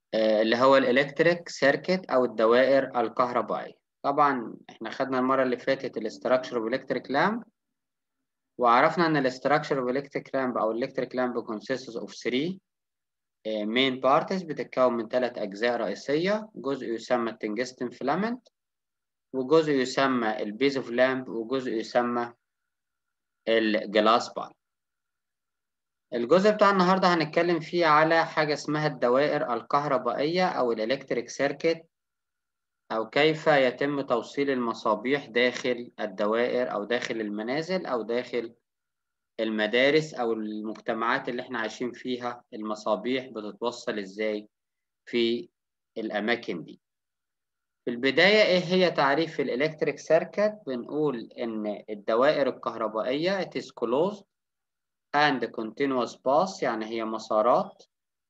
اللي هو الالكتريك سيركت او الدوائر الكهربائيه طبعا احنا خدنا المره اللي فاتت الاستراكشر اوف الكتريك لامب وعرفنا ان الاستراكشر اوف الكتريك لامب او الكتريك لامب consists of 3 main parts بتتكون من ثلاث اجزاء رئيسيه جزء يسمى التنجستن فيلامنت وجزء يسمى البيز اوف لامب وجزء يسمى الجلاس بار الجزء بتاع النهارده هنتكلم فيه على حاجه اسمها الدوائر الكهربائيه او الالكتريك سيركت او كيف يتم توصيل المصابيح داخل الدوائر او داخل المنازل او داخل المدارس او المجتمعات اللي احنا عايشين فيها المصابيح بتتوصل ازاي في الاماكن دي في البداية إيه هي تعريف الإلكتريك سيركت؟ بنقول إن الدوائر الكهربائية it is closed and continuous path يعني هي مسارات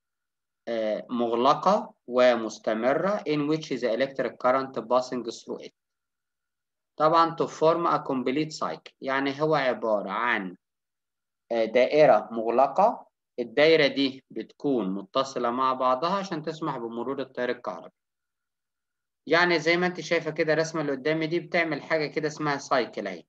مغلقة ومستمرة in which the electric current passing through it. طبعا to form a complete cycle يعني هو عبارة عن دائرة مغلقة الدايرة دي بتكون متصلة مع بعضها عشان تسمح بمرور التيار الكهربي. يعني زي ما انت شايفه كده الرسمه اللي قدامي دي بتعمل حاجه كده اسمها سايكل اهي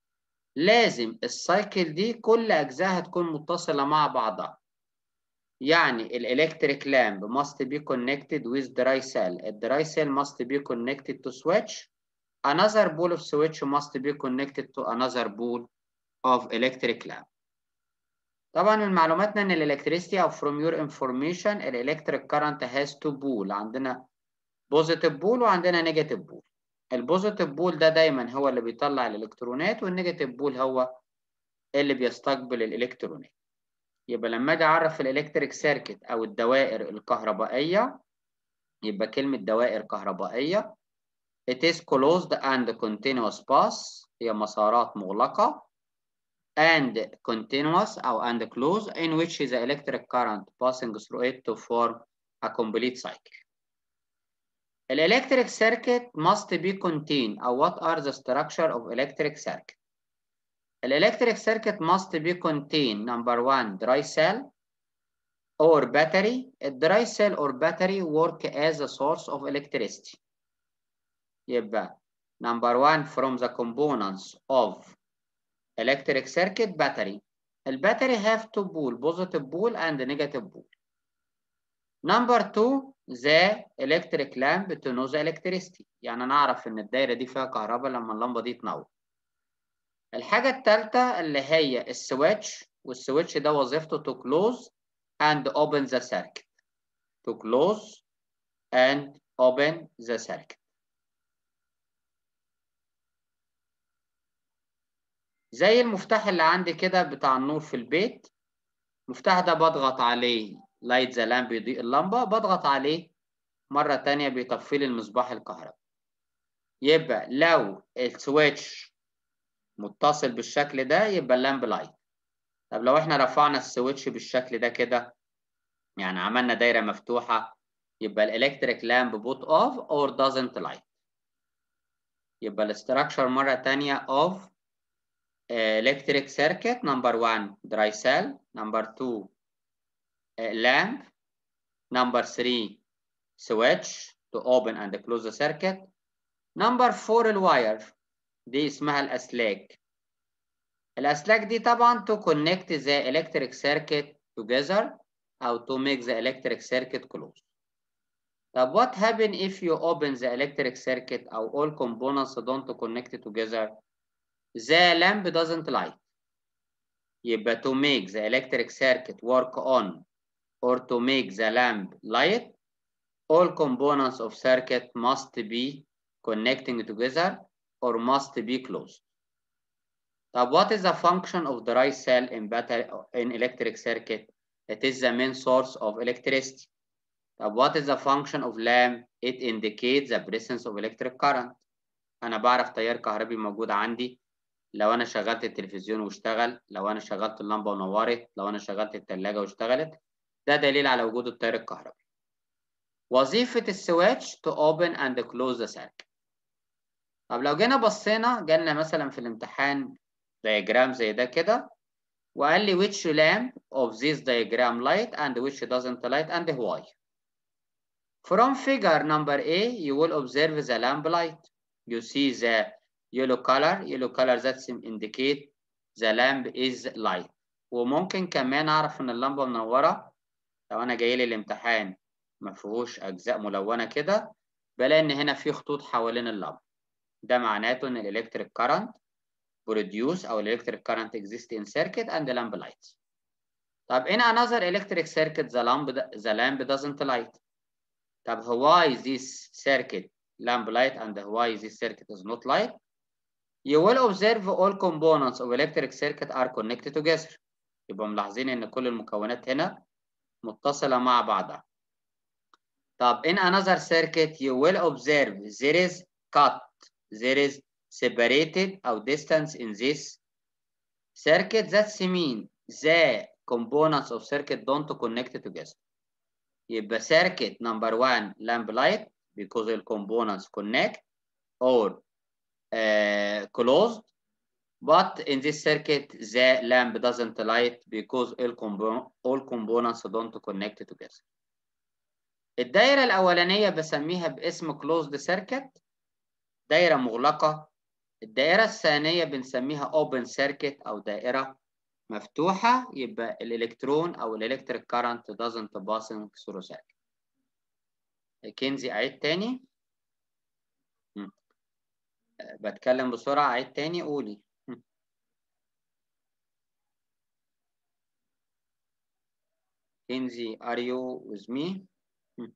لازم السايكل دي كل اجزائها تكون متصله مع بعضها يعني الالكتريك لامب must be connected with dry cell الدراي cell must be connected to switch another pole of switch must be connected to another pole of electric lamp طبعا من معلوماتنا ان الالكتريستي او from your information الالكتريك current has two pole عندنا بوزيتيف بول وعندنا نيجاتيف بول البوزيتيف بول ده دايما هو اللي بيطلع الالكترونات والنيجاتيف بول هو اللي بيستقبل الالكترونات يبقى لما اجي اعرف الالكتريك سيركت او الدوائر الكهربائيه يبقى كلمه دوائر كهربائيه it is closed and continuous path هي مسارات مغلقه and continuous او and closed in which the electric current passing through it to form a complete cycle Electric circuit must be contained or what are the structure of electric circuit? Electric circuit must be contained number one dry cell or battery. A dry cell or battery work as a source of electricity. يبقى number one from the components of electric circuit battery. الباتري have two pole positive pole and negative pole. Number two the electric lamp to know the electricity يعني انا اعرف ان الدايره دي فيها كهرباء لما اللمبه دي تنور الحاجه الثالثه اللي هي السويتش والسويتش ده وظيفته to close and open the circuit to close and open the circuit زي المفتاح اللي عندي كده بتاع النور في البيت المفتاح ده بضغط عليه لايت ذا لامب يضيء اللمبة بضغط عليه مرة تانية بيطفي لي المصباح الكهربائي يبقى لو السويتش متصل بالشكل ده يبقى اللامب لايت طب لو احنا رفعنا السويتش بالشكل ده كده يعني عملنا دايرة مفتوحة يبقى الالكتريك لامب بوت اوف اور doesn't light يبقى الاستراكشر مرة تانية of electric circuit number one dry cell number two lamp. Number three, switch to open and close the circuit. Number four, الواير دي اسمها الأسلاك. الأسلاك دي طبعا to connect the electric circuit together أو to make the electric circuit close. طب what happen if you open the electric circuit أو all components don't connect together? The lamp doesn't light. يبقى to make the electric circuit work on or to make the lamp light, all components of circuit must be connecting together or must be closed. Now, what is the function of the dry cell in battery in electric circuit? It is the main source of electricity. Now, what is the function of lamp? It indicates the presence of electric current. أنا بعرف تيار كهربي موجود عندي لو أنا شغلت التلفزيون واشتغل، لو أنا شغلت اللمبة ونورت، لو أنا شغلت التلاجة واشتغلت، ده دليل على وجود التيار الكهربي. وظيفة السويتش to open and close the circuit. طب لو جينا بصينا جالنا مثلا في الامتحان diagram زي ده كده وقال لي which lamp of this diagram light and which doesn't light and why. From figure number A, you will observe the lamp light. You see the yellow color, yellow color that indicate the lamp is light. وممكن كمان أعرف إن اللمبة منورة لو أنا جاي لي الامتحان ما فيهوش أجزاء ملونة كده بلاقي إن هنا في خطوط حوالين اللمبة. ده معناته إن الإلكتريك كارنت produce أو الإلكتريك كارنت exist in circuit and the lamp lights. طب in another electric circuit the lamp the lamp doesn't light. طب why this circuit lamp light and why this circuit is not light? You will observe all components of electric circuit are connected together. يبقى ملاحظين ان كل المكونات هنا متصلة مع بعضها. طب in another circuit you will observe there is cut, there is separated or distance in this circuit that's mean the components of circuit don't connect together. يبقى circuit number one lamp light because the components connect or uh, closed but in this circuit the lamp doesn't light because all, compo all components don't connect together. الدايرة الأولانية بسميها باسم closed circuit دايرة مغلقة الدائرة الثانية بنسميها open circuit أو دائرة مفتوحة يبقى الإلكترون أو الإلكتريك current doesn't pass through circuit. كنزي أعيد تاني م. بتكلم بسرعة أعيد تاني قولي م. كنزي are you with me؟ م.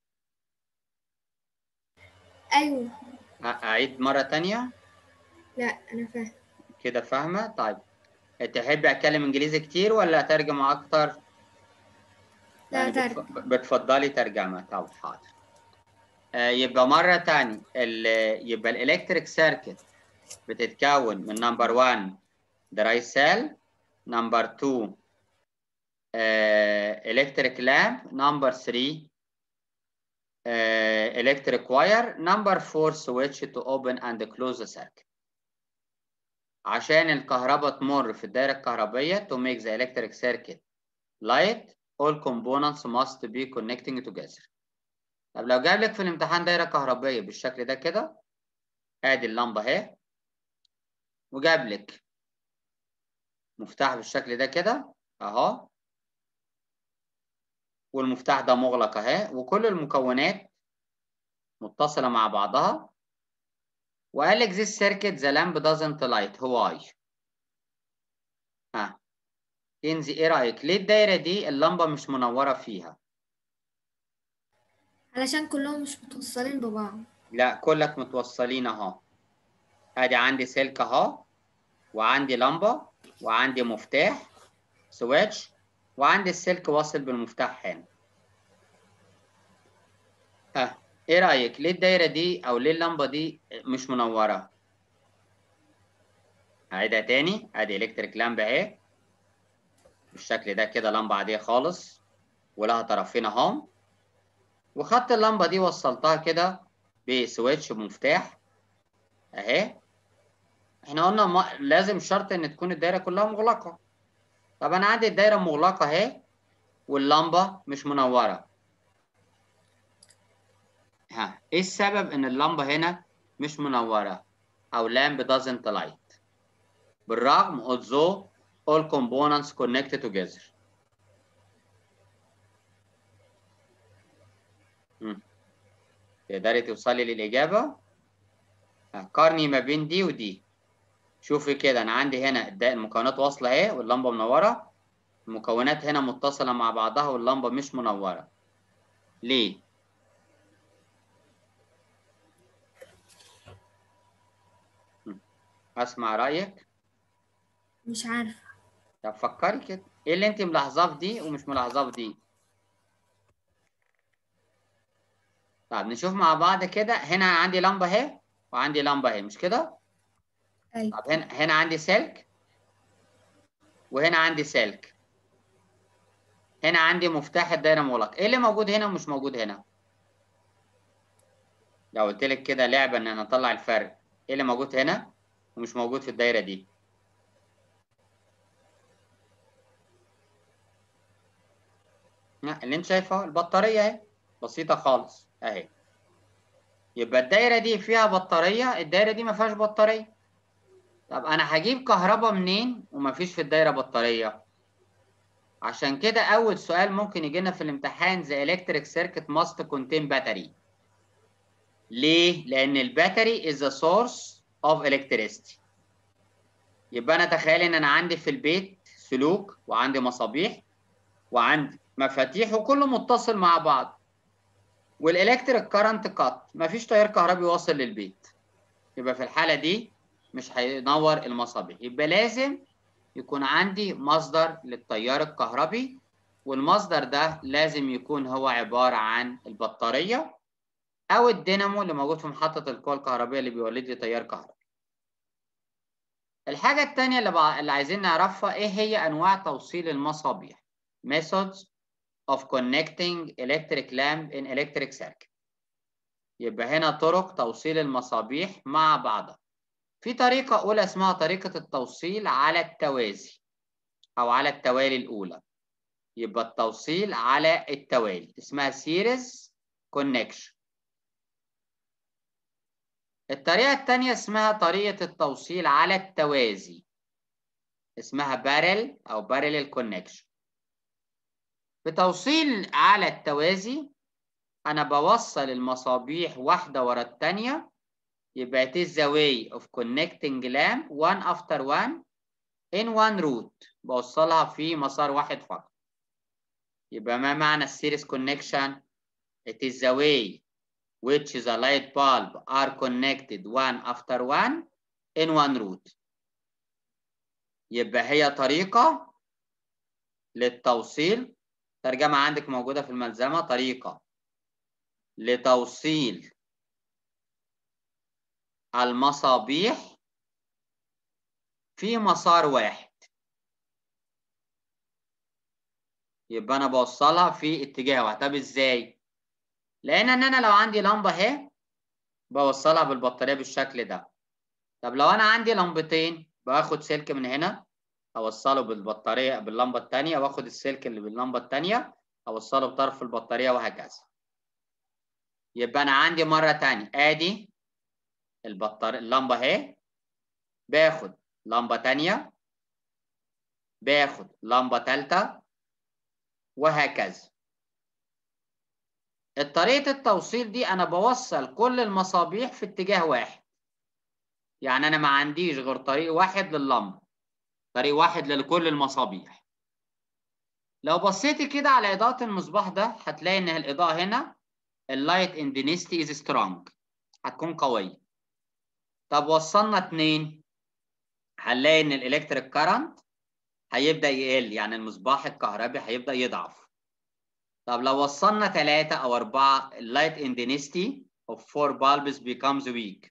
أيوه أعيد مرة تانية؟ لا أنا فاهم كده فاهمة؟ طيب تحبي أتكلم إنجليزي كتير ولا أترجم أكتر؟ لا يعني ترجم. بتف... بتفضلي ترجمة طب حاضر آه يبقى مرة تاني ال... يبقى الإلكتريك سيركت بتتكون من نمبر 1 دراي سيل نمبر 2 إلكتريك لامب نمبر 3 إلكتريك واير نمبر 4 سويتش تو اوبن اند كلوز ذا سيركت عشان الكهرباء تمر في الدائرة الكهربية to make the electric circuit light all components must be connecting together. طب لو جاب لك في الامتحان دايرة كهربية بالشكل ده كده ادي اللمبة اهي وجاب لك مفتاح بالشكل ده كده اهو والمفتاح ده مغلق اهي وكل المكونات متصلة مع بعضها وقال لك this circuit the lamp doesn't light why ها كنزي ايه رأيك ليه الدايرة دي اللمبة مش منورة فيها علشان كلهم مش متوصلين ببعض لا كلك متوصلين اهو ادي عندي سلك اهو وعندي لمبة وعندي مفتاح سويتش وعندي السلك واصل بالمفتاح هنا ها ايه رأيك ليه الدايرة دي او ليه اللمبة دي مش منورة هعيدها تاني ادي الكتريك لامب اهي بالشكل ده كده لمبة عادية خالص ولها طرفين اهم وخدت اللمبة دي وصلتها كده بسويتش بمفتاح اهي احنا قلنا ما لازم شرط ان تكون الدايرة كلها مغلقة طب انا عندي الدايرة مغلقة اهي واللمبة مش منورة ها ايه السبب ان اللمبة هنا مش منورة او lamp doesn't light بالرغم although all components connected together مم. تقدري توصلي للإجابة ها، قارني ما بين دي ودي شوفي كده أنا عندي هنا الد- المكونات واصلة أهي واللمبة منورة المكونات هنا متصلة مع بعضها واللمبة مش منورة ليه؟ مم. أسمع رأيك مش عارفة طب فكري كده إيه اللي أنت ملاحظاه في دي ومش ملاحظاه في دي؟ طب نشوف مع بعض كده هنا عندي لمبة أهي وعندي لمبة أهي مش كده؟ أيوة طب هنا هنا عندي سلك وهنا عندي سلك هنا عندي مفتاح الدايره مغلق ايه اللي موجود هنا ومش موجود هنا لو قلت لك كده لعبه ان انا اطلع الفرق ايه اللي موجود هنا ومش موجود في الدايره دي لا، اللي انت شايفه البطاريه اهي بسيطة خالص اهي يبقى الدايرة دي فيها بطارية الدايرة دي ما فيهاش بطارية طب انا هجيب كهرباء منين وما فيش في الدايرة بطارية عشان كده اول سؤال ممكن يجي لنا في الامتحان the electric circuit must contain battery ليه لان الباتري is the source of electricity يبقى انا تخيل ان انا عندي في البيت سلوك وعندي مصابيح وعندي مفاتيح وكله متصل مع بعض والالكتريك كارنت كات مفيش تيار كهربي واصل للبيت يبقى في الحاله دي مش هينور المصابيح يبقى لازم يكون عندي مصدر للتيار الكهربي والمصدر ده لازم يكون هو عباره عن البطاريه او الدينامو اللي موجود في محطه القوه الكهربائيه اللي بيولد لي تيار كهربي الحاجه الثانيه اللي, بع... اللي عايزين نعرفها ايه هي انواع توصيل المصابيح methods of connecting electric lamp in electric circuit يبقى هنا طرق توصيل المصابيح مع بعضها في طريقة أولى اسمها طريقة التوصيل على التوازي أو على التوالي الأولى يبقى التوصيل على التوالي اسمها series connection الطريقة الثانية اسمها طريقة التوصيل على التوازي اسمها parallel أو parallel connection بتوصيل على التوازي أنا بوصل المصابيح واحدة ورا التانية يبقى it is the way of connecting lamp one after one in one route بوصلها في مسار واحد فقط يبقى ما معنى السيريس connection it is the way which the light bulb are connected one after one in one route يبقى هي طريقة للتوصيل ترجمة عندك موجودة في الملزمة طريقة لتوصيل المصابيح في مسار واحد يبقى انا بوصلها في اتجاه واحد طب ازاي لان ان انا لو عندي لمبه اهي بوصلها بالبطاريه بالشكل ده طب لو انا عندي لمبتين باخد سلك من هنا اوصله بالبطاريه باللمبه الثانيه واخد السلك اللي باللمبه الثانيه اوصله بطرف البطاريه وهكذا يبقى انا عندي مره ثانيه ادي البطاريه اللمبه اهي باخد لمبه ثانيه باخد لمبه ثالثه وهكذا طريقه التوصيل دي انا بوصل كل المصابيح في اتجاه واحد يعني انا ما عنديش غير طريق واحد لللمبه طريق واحد لكل المصابيح لو بصيتي كده على اضاءه المصباح ده هتلاقي ان الاضاءه هنا اللايت اندنسيتي از سترونج هتكون قويه طب وصلنا اتنين هنلاقي ان الالكتريك كارنت هيبدا يقل يعني المصباح الكهربي هيبدا يضعف طب لو وصلنا ثلاثة أو أربعة اللايت اندنسيتي of four bulbs becomes weak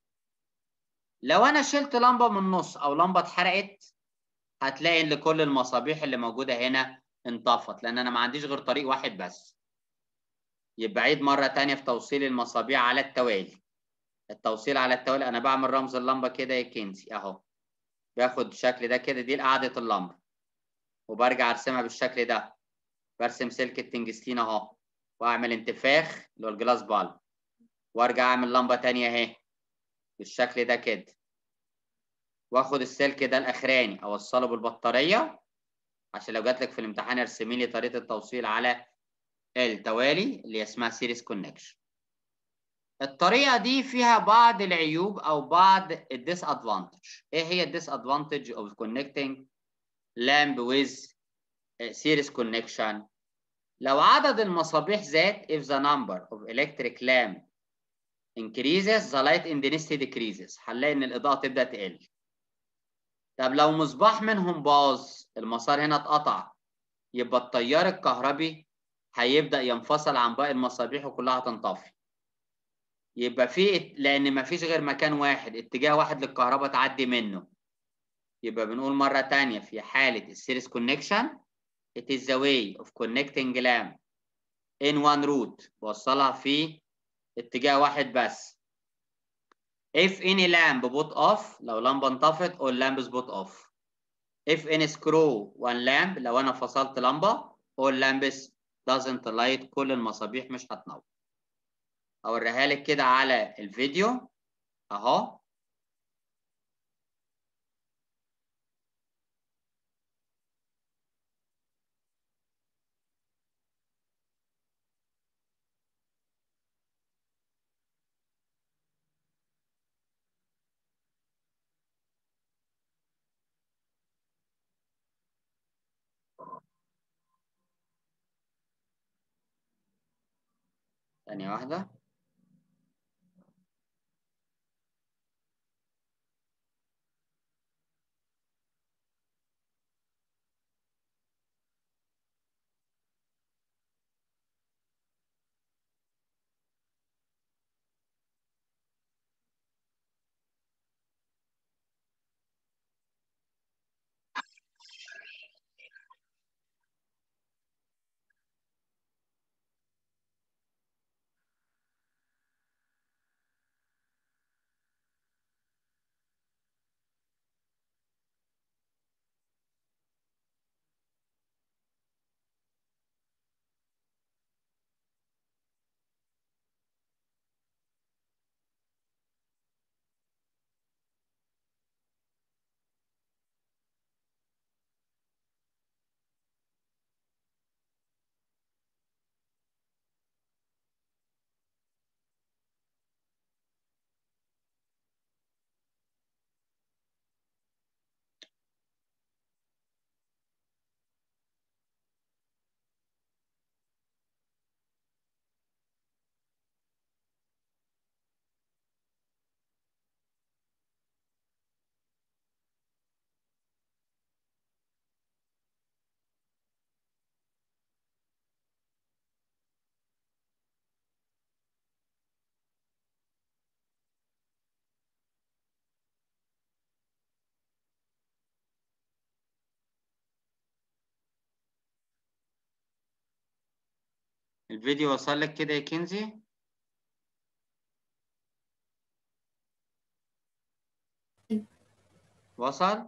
لو أنا شلت لمبة من النص أو لمبة اتحرقت هتلاقي ان كل المصابيح اللي موجوده هنا انطفت لان انا ما عنديش غير طريق واحد بس يبقى عيد مره تانية في توصيل المصابيح على التوالي التوصيل على التوالي انا بعمل رمز اللمبه كده يا كنزي اهو باخد الشكل ده كده دي قاعده اللمبه وبرجع ارسمها بالشكل ده برسم سلك التنجستين اهو واعمل انتفاخ اللي هو الجلاس بالب وارجع اعمل لمبه تانية اهي بالشكل ده كده واخد السلك ده الاخراني اوصله بالبطاريه عشان لو جات لك في الامتحان ارسمي لي طريقه التوصيل على التوالي اللي اسمها سيريس كونكشن الطريقه دي فيها بعض العيوب او بعض الديس ادفانتج ايه هي الديس ادفانتج اوف كونكتنج لامب ويز سيريس كونكشن لو عدد المصابيح زاد if the number of electric lamp increases the light intensity decreases هنلاقي ان الاضاءه تبدا تقل طب لو مصباح منهم باظ المسار هنا اتقطع يبقى التيار الكهربي هيبدا ينفصل عن باقي المصابيح وكلها هتنطفي يبقى في لان مفيش غير مكان واحد اتجاه واحد للكهرباء تعدي منه يبقى بنقول مره تانية في حاله السيريس كونكشن it is the way of connecting lamp in one route بوصلها في اتجاه واحد بس if any lamp put off لو لمبه انطفت all lamps put off if any screw one lamp لو انا فصلت لمبه all lamps doesn't light كل المصابيح مش هتنور اوريها لك كده على الفيديو اهو ثانية واحدة الفيديو وصل لك كده يا كنزي وصل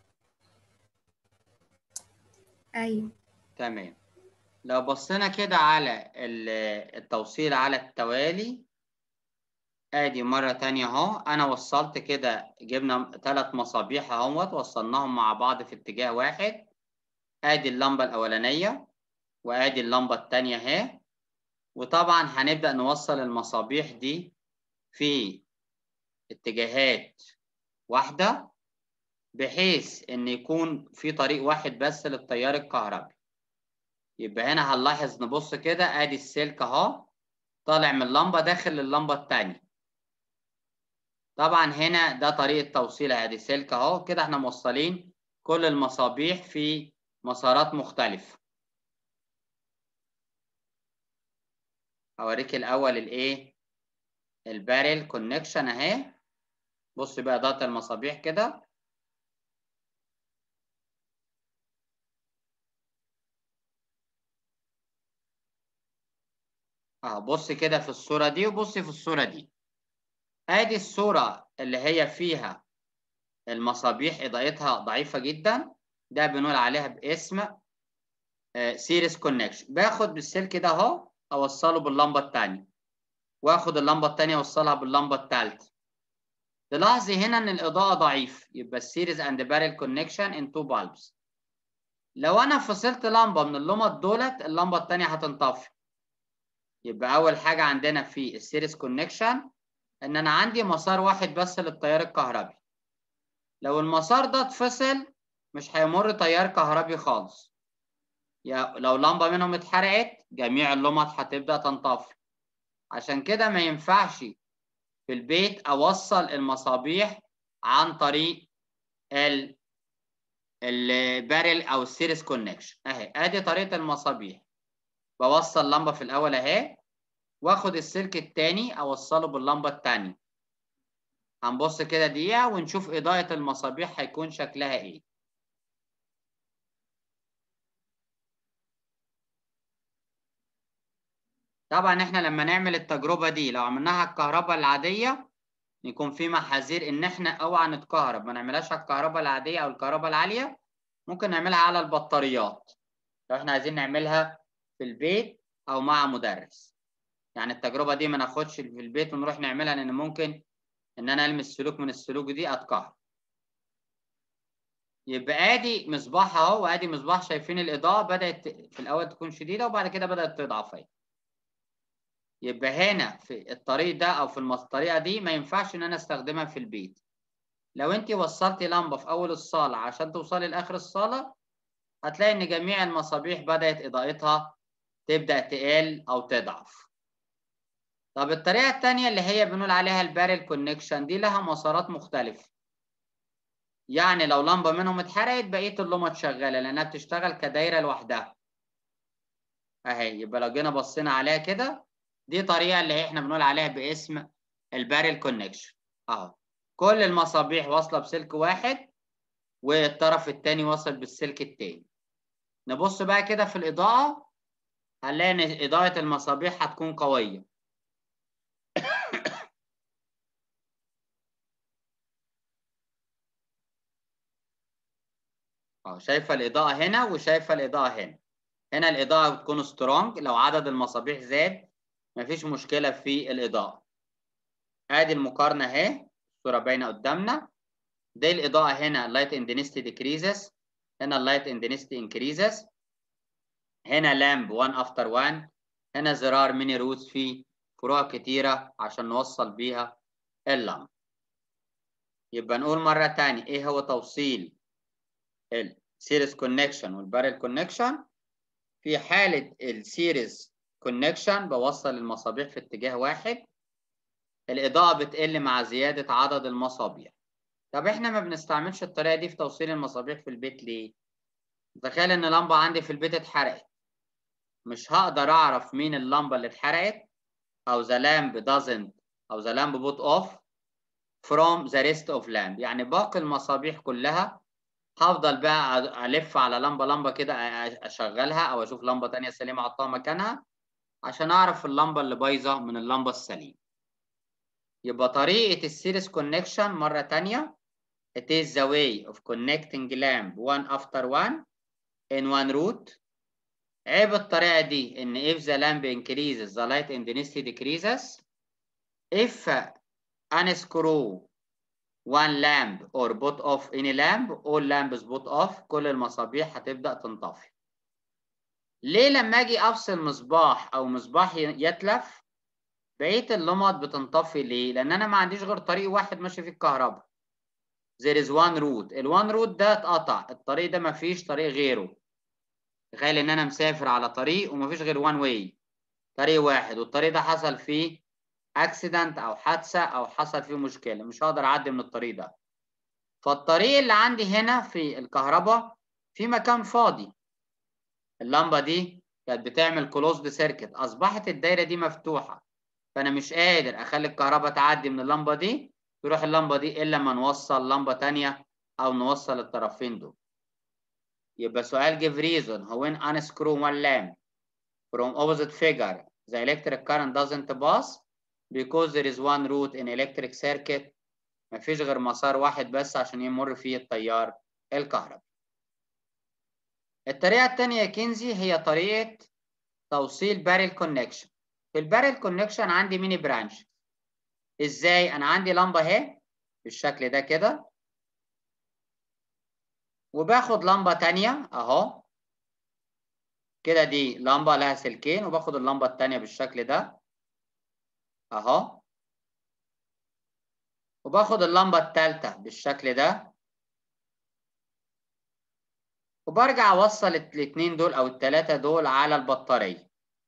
أيوة تمام لو بصينا كده على ال- التوصيل على التوالي ادي مرة تانية اهو انا وصلت كده جبنا ثلاث مصابيح اهوت وصلناهم مع بعض في اتجاه واحد ادي اللمبة الاولانية وادي اللمبة التانية اهي وطبعا هنبدأ نوصل المصابيح دي في اتجاهات واحدة بحيث ان يكون في طريق واحد بس للتيار الكهربي يبقى هنا هنلاحظ نبص كده ادي السلك اهو طالع من اللمبة داخل للمبة التانية طبعا هنا ده طريقة توصيل ادي سلك اهو كده احنا موصلين كل المصابيح في مسارات مختلفة هوريك الاول الايه البارل كونكشن اهي بص بقى ضغط المصابيح كده اهو بص كده في الصورة دي وبص في الصورة دي ادي الصورة اللي هي فيها المصابيح اضاءتها ضعيفة جدا ده بنقول عليها باسم سيريس كونكشن باخد بالسلك ده اهو اوصله باللمبة التانية واخد اللمبة التانية اوصلها باللمبة التالتة تلاحظي هنا ان الاضاءة ضعيف يبقى السيريز اند بارل كونكشن ان تو بالبس لو انا فصلت لمبة من اللمبة دولت اللمبة التانية هتنطفي يبقى اول حاجة عندنا في السيريز كونكشن ان انا عندي مسار واحد بس للتيار الكهربي لو المسار ده اتفصل مش هيمر تيار كهربي خالص يا لو لمبة منهم اتحرقت جميع اللمبات هتبدأ تنطفي عشان كده ما ينفعش في البيت اوصل المصابيح عن طريق ال البارل او السيريس كونكشن اهي ادي طريقة المصابيح بوصل لمبة في الاول اهي واخد السلك التاني اوصله باللمبة التانية هنبص كده دقيقة ونشوف اضاءة المصابيح هيكون شكلها ايه طبعا احنا لما نعمل التجربة دي لو عملناها على الكهرباء العادية يكون في محاذير ان احنا اوعى نتكهرب ما نعملهاش على الكهرباء العادية او الكهرباء العالية ممكن نعملها على البطاريات لو احنا عايزين نعملها في البيت او مع مدرس يعني التجربه دي ما ناخدش في البيت ونروح نعملها لان ممكن ان انا المس سلوك من السلوك دي اتقهر يبقى ادي مصباح اهو وادي مصباح شايفين الاضاءه بدات في الاول تكون شديده وبعد كده بدات تضعف اهي يبقى هنا في الطريق ده او في الطريقه دي ما ينفعش ان انا استخدمها في البيت لو انت وصلتي لمبه في اول الصاله عشان توصلي لاخر الصاله هتلاقي ان جميع المصابيح بدات اضاءتها تبدا تقل او تضعف طب الطريقه الثانيه اللي هي بنقول عليها البارل كونكشن دي لها مسارات مختلفه يعني لو لمبه منهم اتحرقت بقيه اللمبه شغاله لانها بتشتغل كدايره لوحدها اهي يبقى لو جينا بصينا عليها كده دي طريقه اللي احنا بنقول عليها باسم البارل كونكشن اهو كل المصابيح واصله بسلك واحد والطرف الثاني واصل بالسلك الثاني نبص بقى كده في الاضاءه هنلاقي ان اضاءه المصابيح هتكون قويه اه شايفه الاضاءه هنا وشايفه الاضاءه هنا هنا الاضاءه بتكون سترونج لو عدد المصابيح زاد مفيش مشكله في الاضاءه ادي المقارنه اهي الصوره باينه قدامنا دي الاضاءه هنا light intensity decreases هنا light intensity increases هنا لامب 1 after 1 هنا زرار ميني روتس فيه فروع كتيره عشان نوصل بيها اللمب يبقى نقول مره تاني ايه هو توصيل السيريز كونكشن والبارل كونكشن في حاله السيريز كونكشن بوصل المصابيح في اتجاه واحد الاضاءه بتقل مع زياده عدد المصابيح طب احنا ما بنستعملش الطريقه دي في توصيل المصابيح في البيت ليه تخيل ان لمبه عندي في البيت اتحرقت مش هقدر اعرف مين اللمبه اللي اتحرقت او the lamp doesn't او the lamp put off from the rest of lamp يعني باقي المصابيح كلها هفضل بقى الف على لمبه لمبه كده اشغلها او اشوف لمبه تانية سليمه احطها مكانها عشان اعرف اللمبه اللي بايظه من اللمبه السليمه يبقى طريقه السيريس كونكشن مره تانية it is the way of connecting lamp one after one in one route عيب الطريقه دي ان if the lamp increases the light intensity decreases if unscrew one lamp or put off any lamp all lamps put off كل المصابيح هتبدأ تنطفي ليه لما اجي افصل مصباح او مصباح يتلف بقيه اللمض بتنطفي ليه لان انا ما عنديش غير طريق واحد ماشي فيه الكهرباء there is one route الوان روت ده اتقطع الطريق ده ما فيش طريق غيره تخيل ان انا مسافر على طريق وما فيش غير وان واي طريق واحد والطريق ده حصل فيه اكسيدنت او حادثه او حصل فيه مشكله مش هقدر اعدي من الطريق ده فالطريق اللي عندي هنا في الكهرباء في مكان فاضي اللمبه دي كانت بتعمل كلوزد سيركت اصبحت الدايره دي مفتوحه فانا مش قادر اخلي الكهرباء تعدي من اللمبه دي تروح اللمبه دي الا لما نوصل لمبه ثانيه او نوصل الطرفين دول يبقى سؤال give reason when unscrew one lamp from opposite figure the electric current doesn't pass because there is one route in electric circuit مفيش غير مسار واحد بس عشان يمر فيه التيار الكهربي الطريقة التانية يا كنزي هي طريقة توصيل بارل كونكشن في البارل كونكشن عندي ميني برانش ازاي انا عندي لمبة اهي بالشكل ده كده وباخد لمبة تانية اهو كده دي لمبة لها سلكين وباخد اللمبة التانية بالشكل ده اهو وباخد اللمبة التالتة بالشكل ده وبرجع اوصل الاتنين دول او التلاتة دول على البطارية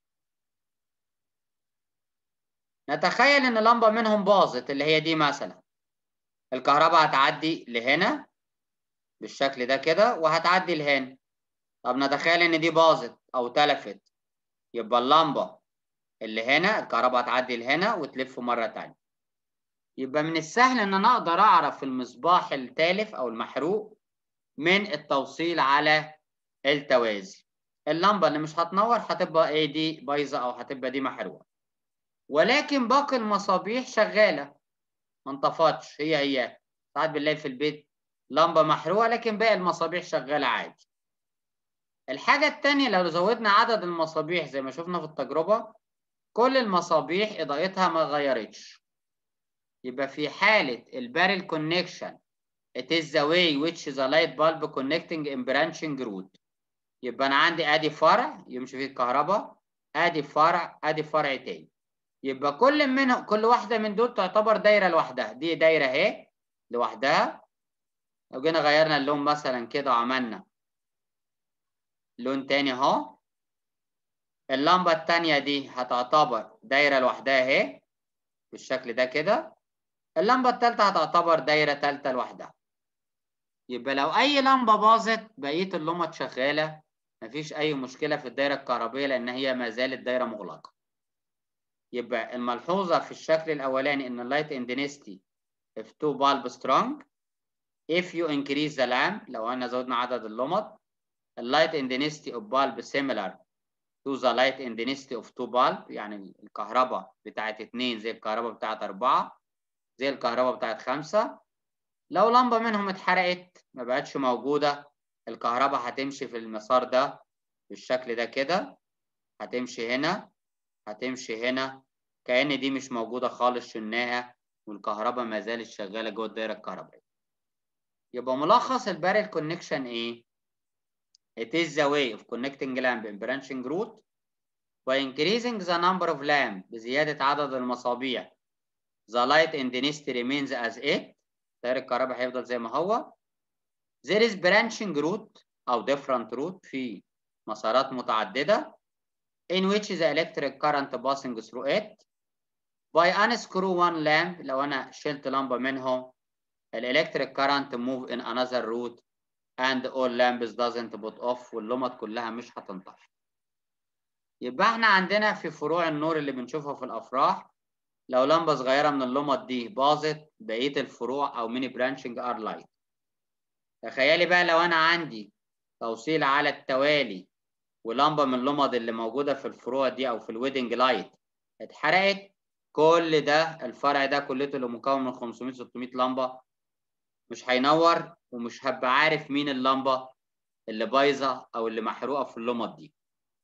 نتخيل ان لمبة منهم باظت اللي هي دي مثلا الكهرباء هتعدي لهنا بالشكل ده كده وهتعدي لهنا طب نتخيل ان دي باظت او تلفت يبقى اللمبة اللي هنا الكهرباء هتعدي لهنا وتلف مرة تانية يبقى من السهل ان انا اقدر اعرف المصباح التالف او المحروق من التوصيل على التوازي اللمبة اللي مش هتنور هتبقى ايه دي بايظة او هتبقى دي محروقة ولكن باقي المصابيح شغالة ما انطفتش هي هي ساعات بنلاقي في البيت لمبة محروقة لكن باقي المصابيح شغالة عادي الحاجة التانية لو زودنا عدد المصابيح زي ما شفنا في التجربة كل المصابيح اضاءتها ما اتغيرتش يبقى في حالة البارل كونكشن it is the way which the light bulb connecting in branching root يبقى انا عندي ادي فرع يمشي فيه الكهرباء ادي فرع ادي فرع تاني يبقى كل منهم كل واحدة من دول تعتبر دايرة لوحدها دي دايرة اهي لوحدها لو جينا غيرنا اللون مثلا كده وعملنا لون تاني اهو اللمبة التانية دي هتعتبر دايرة لوحدها اهي بالشكل ده كده اللمبة التالتة هتعتبر دايرة تالتة لوحدها يبقى لو أي لمبة باظت بقية اللمبة شغالة مفيش أي مشكلة في الدايرة الكهربية لأن هي ما زالت دايرة مغلقة يبقى الملحوظة في الشكل الأولاني إن اللايت intensity if two bulb strong if you increase the lamp لو أنا زودنا عدد اللمض اللايت intensity of bulb similar to the light intensity of two bulb يعني الكهرباء بتاعت اتنين زي الكهرباء بتاعت أربعة زي الكهرباء بتاعت خمسة لو لمبة منهم اتحرقت ما بقتش موجودة الكهرباء هتمشي في المسار ده بالشكل ده كده هتمشي هنا هتمشي هنا كأن دي مش موجودة خالص شلناها والكهرباء ما زالت شغالة جوه الدايرة الكهربائية يبقى ملخص البارل كونكشن ايه؟ It is the way of connecting lamp in branching root by increasing the number of lamp بزيادة عدد المصابيح the light intensity remains as it تيار الكهرباء هيفضل زي ما هو there is branching route أو different route في مسارات متعددة in which the electric current passing through it by unscrew one lamp لو أنا شلت لمبة منهم electric current move in another route and all lamps doesn't put off واللمط كلها مش هتنطفي يبقى احنا عندنا في فروع النور اللي بنشوفها في الأفراح لو لمبة صغيرة من اللمط دي باظت بقية الفروع أو ميني برانشنج ار لايت تخيلي بقى لو أنا عندي توصيل على التوالي ولمبة من اللمض اللي موجودة في الفروع دي أو في الويدنج لايت اتحرقت كل ده الفرع ده كلته اللي مكون من 500 600 لمبة مش هينور ومش هبقى عارف مين اللمبة اللي بايظة أو اللي محروقة في اللمض دي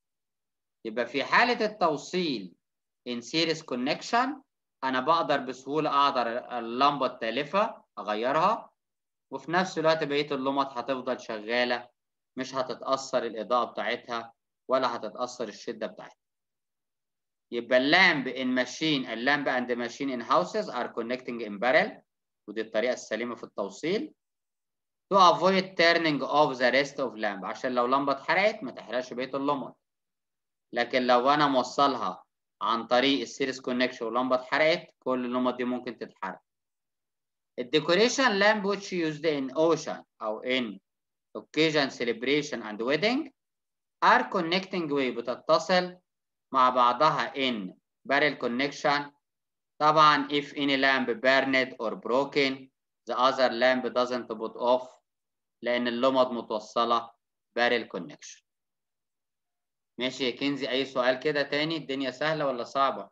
يبقى في حالة التوصيل in series connection انا بقدر بسهوله اقدر اللمبه التالفه اغيرها وفي نفس الوقت بقيه اللمط هتفضل شغاله مش هتتاثر الاضاءه بتاعتها ولا هتتاثر الشده بتاعتها يبقى اللامب ان ماشين اللامب اند ماشين ان هاوسز ار كونكتنج ان بارل ودي الطريقه السليمه في التوصيل to avoid turning off the rest of lamp عشان لو لمبه اتحرقت ما تحرقش بقيه اللمط لكن لو انا موصلها عن طريق السيريس كونكشن ولمبه اتحرقت كل اللمبات دي ممكن تتحرق الديكوريشن لامب which used in ocean او in occasion celebration and wedding are connecting way بتتصل مع بعضها in barrel connection طبعا if any lamp burned or broken the other lamp doesn't put off لان اللمض متوصله barrel connection ماشي يا كنزي اي سؤال كده تاني الدنيا سهله ولا صعبه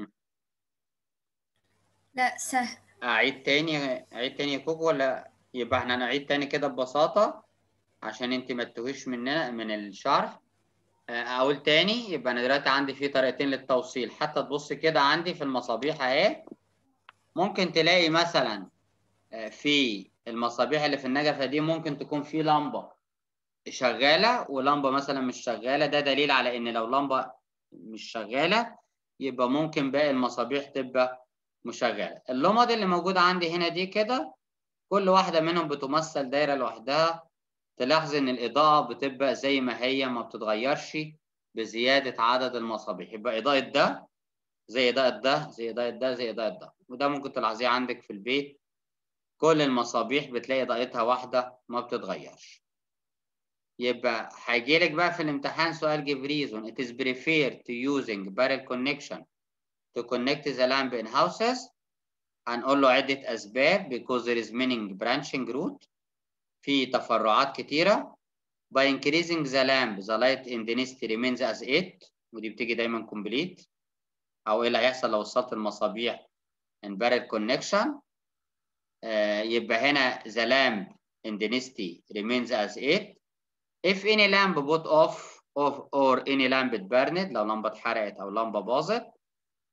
لا سهل اعيد تاني اعيد تاني يا كوكو ولا يبقى احنا نعيد تاني كده ببساطه عشان انت ما تتوهيش مننا من الشرح اقول تاني يبقى انا دلوقتي عندي في طريقتين للتوصيل حتى تبص كده عندي في المصابيح اهي ممكن تلاقي مثلا في المصابيح اللي في النجفه دي ممكن تكون في لمبه شغاله ولمبه مثلا مش شغاله ده دليل على ان لو لمبه مش شغاله يبقى ممكن باقي المصابيح تبقى مشغله اللمض اللي موجوده عندي هنا دي كده كل واحده منهم بتمثل دايره لوحدها تلاحظ ان الاضاءه بتبقى زي ما هي ما بتتغيرش بزياده عدد المصابيح يبقى اضاءه ده زي اضاءه ده زي اضاءه ده زي اضاءه ده وده ممكن تلاحظيه عندك في البيت كل المصابيح بتلاقي اضاءتها واحده ما بتتغيرش يبقى هيجيلك بقى في الامتحان سؤال give reason it is preferred to using barrel connection to connect the lamp in houses هنقول له عدة أسباب because there is many branching route في تفرعات كتيرة by increasing the lamp the light intensity remains as it ودي بتيجي دايما complete أو إيه اللي هيحصل لو وصلت المصابيح in barrel connection آه يبقى هنا the lamp intensity remains as it if any lamp put off off or any lamp burned لو لمبة اتحرقت أو لمبة باظت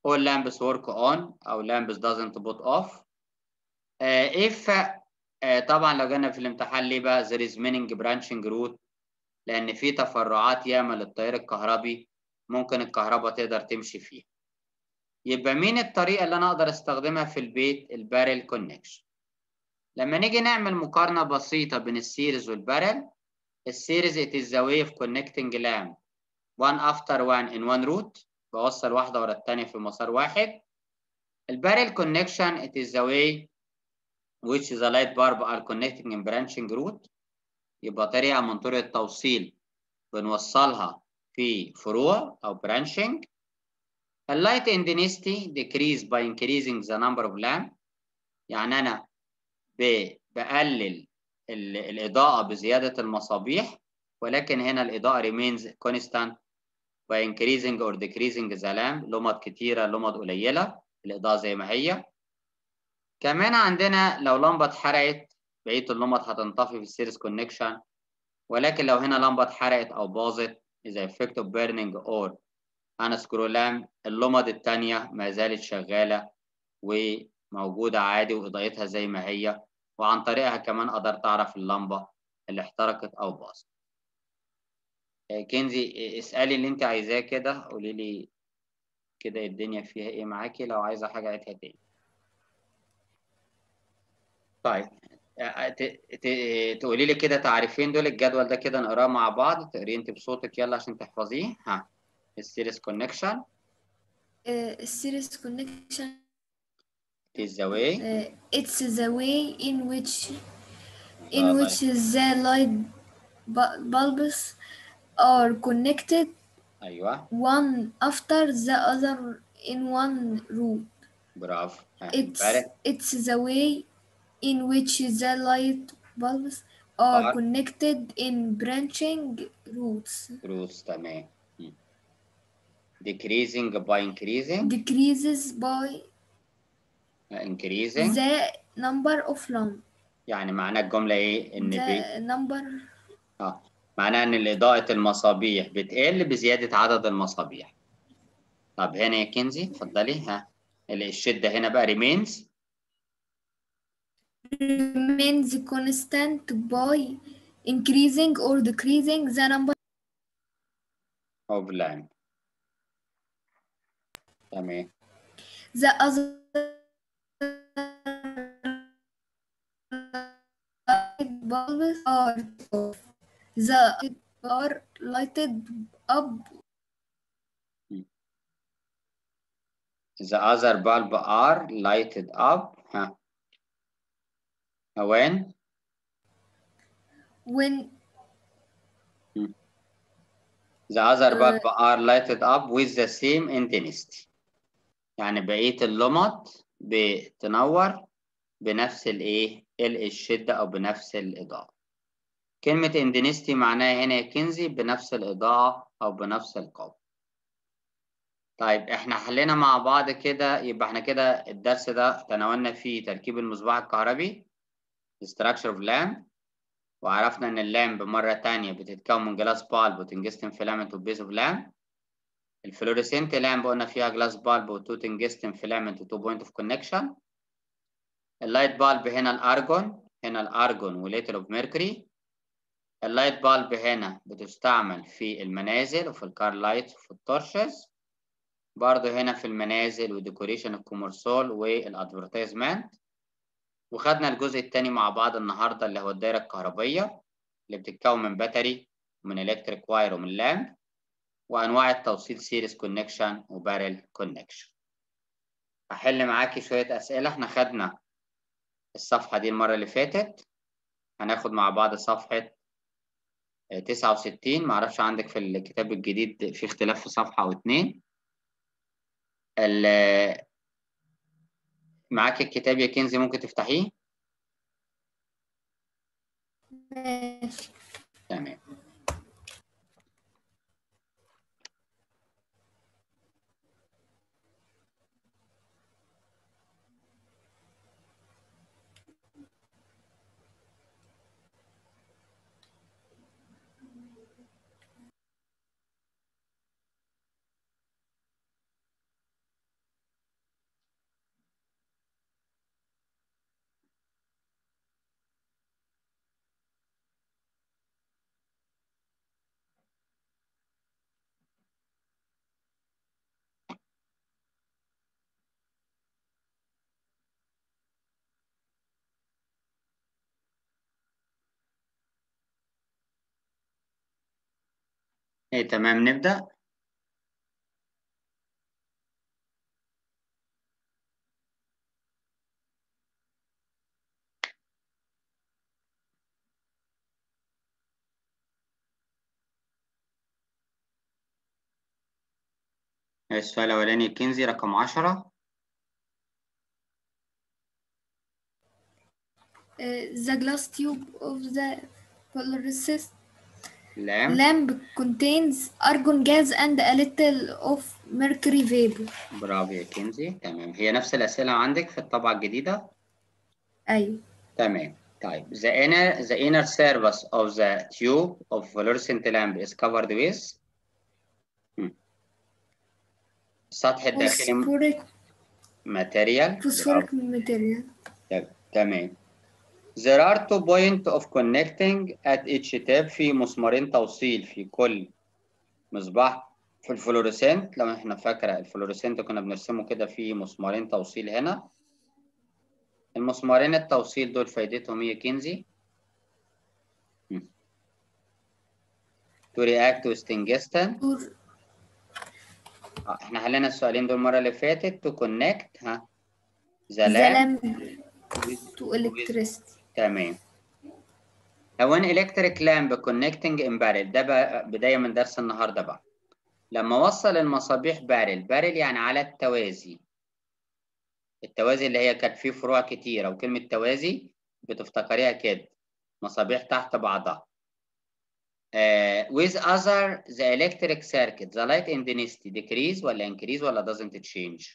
all lamps work on أو lamps doesn't put off uh, if uh, طبعا لو جينا في الامتحان ليه بقى there is many branching route لأن في تفرعات ياما للتيار الكهربي ممكن الكهرباء تقدر تمشي فيها يبقى مين الطريقة اللي أنا أقدر أستخدمها في البيت البارل كونكشن لما نيجي نعمل مقارنة بسيطة بين السيريز والبارل السيريز it is the way of connecting lamp one after one in one route بوصل واحدة ورا التانية في مسار واحد البارل connection it is the way which the light bulb are connecting in branching route يبقى طريقة من طرق التوصيل بنوصلها في فروع أو branching اللايت intensity decrease by increasing the number of lamp يعني أنا بقلل الإضاءة بزيادة المصابيح ولكن هنا الإضاءة remains constant by increasing or decreasing the lamp لمض كتيرة لمض قليلة الإضاءة زي ما هي كمان عندنا لو لمبة اتحرقت بقية اللمض هتنطفي في السيريس كونكشن ولكن لو هنا لمبة اتحرقت أو باظت إذا effect of burning or unscrew lamp اللمض التانية ما زالت شغالة وموجودة عادي وإضاءتها زي ما هي وعن طريقها كمان قدرت أعرف اللمبة اللي احترقت أو باظت. كنزي اسألي اللي أنت عايزاه كده قولي لي كده الدنيا فيها إيه معاكي لو عايزة حاجة عيدها تاني. طيب تقولي لي كده تعريفين دول الجدول ده كده نقراه مع بعض تقري انت بصوتك يلا عشان تحفظيه ها السيريس كونكشن السيريس كونكشن it is the way uh, it's the way in which in which the light bulbs are connected ايوه one after the other in one route برافو it's it's the way in which the light bulbs are Are- connected in branching routes روتس تمام مم. decreasing by increasing decreases by increasing the number of lamp يعني معناه الجملة ايه ان بي... the number اه معناه ان اضاءة المصابيح بتقل بزيادة عدد المصابيح طب هنا يا كنزي اتفضلي ها ال- الشدة هنا بقى remains remains constant by increasing or decreasing the number of lamp تمام the other bulbs are off. The are lighted up the other bulb are lighted up ها when when the other bulb are lighted up with the same intensity يعني بقية اللمض بتنور بنفس الايه ال- الشدة او بنفس الإضاءة كلمة intensity معناها هنا يا كنزي بنفس الإضاءة او بنفس القوة طيب احنا حلينا مع بعض كده يبقى احنا كده الدرس ده تناولنا فيه تركيب المصباح الكهربي structure of lamp وعرفنا ان اللامب مرة تانية بتتكون من جلاس بالب وتنجستن فيلامنت وبيز اوف لامب الفلوريسنت لامب قلنا فيها جلاس بالب وتو تنجستن فيلامنت وتو بوينت اوف كونكشن اللايت بالب هنا الارجون هنا الارجون وليتر اوف ميركوري اللايت بالب هنا بتستعمل في المنازل وفي الكار لايت وفي التورشز برضه هنا في المنازل وديكوريشن الكومرسول والادفرتايزمنت وخدنا الجزء الثاني مع بعض النهارده اللي هو الدايره الكهربيه اللي بتتكون من باتري ومن الكتريك واير ومن لامب وانواع التوصيل سيريس كونكشن وبارل كونكشن هحل معاكي شويه اسئله احنا خدنا الصفحه دي المره اللي فاتت هناخد مع بعض صفحه 69 معرفش عندك في الكتاب الجديد في اختلاف في صفحه او اتنين ال- معاك الكتاب يا كنزي ممكن تفتحيه ماشي تمام ايه تمام نبدأ السؤال الأولاني كنزي رقم عشرة Uh, the glass tube of the fluorescent لام lamp contains argon gas and a little of mercury vapor. برافو يا كنزي تمام هي نفس الأسئلة عندك في الطبعة الجديدة أيوة. تمام طيب the inner the inner surface of the tube of fluorescent lamp is covered with مم. السطح الداخلي Phosphoric, material phosphoric material. برافو. تمام There are two points of connecting at each tip في مسمارين توصيل في كل مصباح في الفلوريسنت لو احنا فاكرة الفلوريسنت كنا بنرسمه كده في مسمارين توصيل هنا المسمارين التوصيل دول فايدتهم ايه يا كنزي؟ مم. To react with tungsten Or آه، احنا حلينا السؤالين دول المرة اللي فاتت to connect ها the the lamp lamp to electricity. تمام هو ان electric lamp connecting in barrel ده بقى بداية من درس النهاردة بقى لما وصل المصابيح بارل بارل يعني على التوازي التوازي اللي هي كانت فيه فروع كتيرة وكلمة توازي بتفتكريها كده مصابيح تحت بعضها uh, with other the electric circuit the light intensity decrease ولا increase ولا doesn't change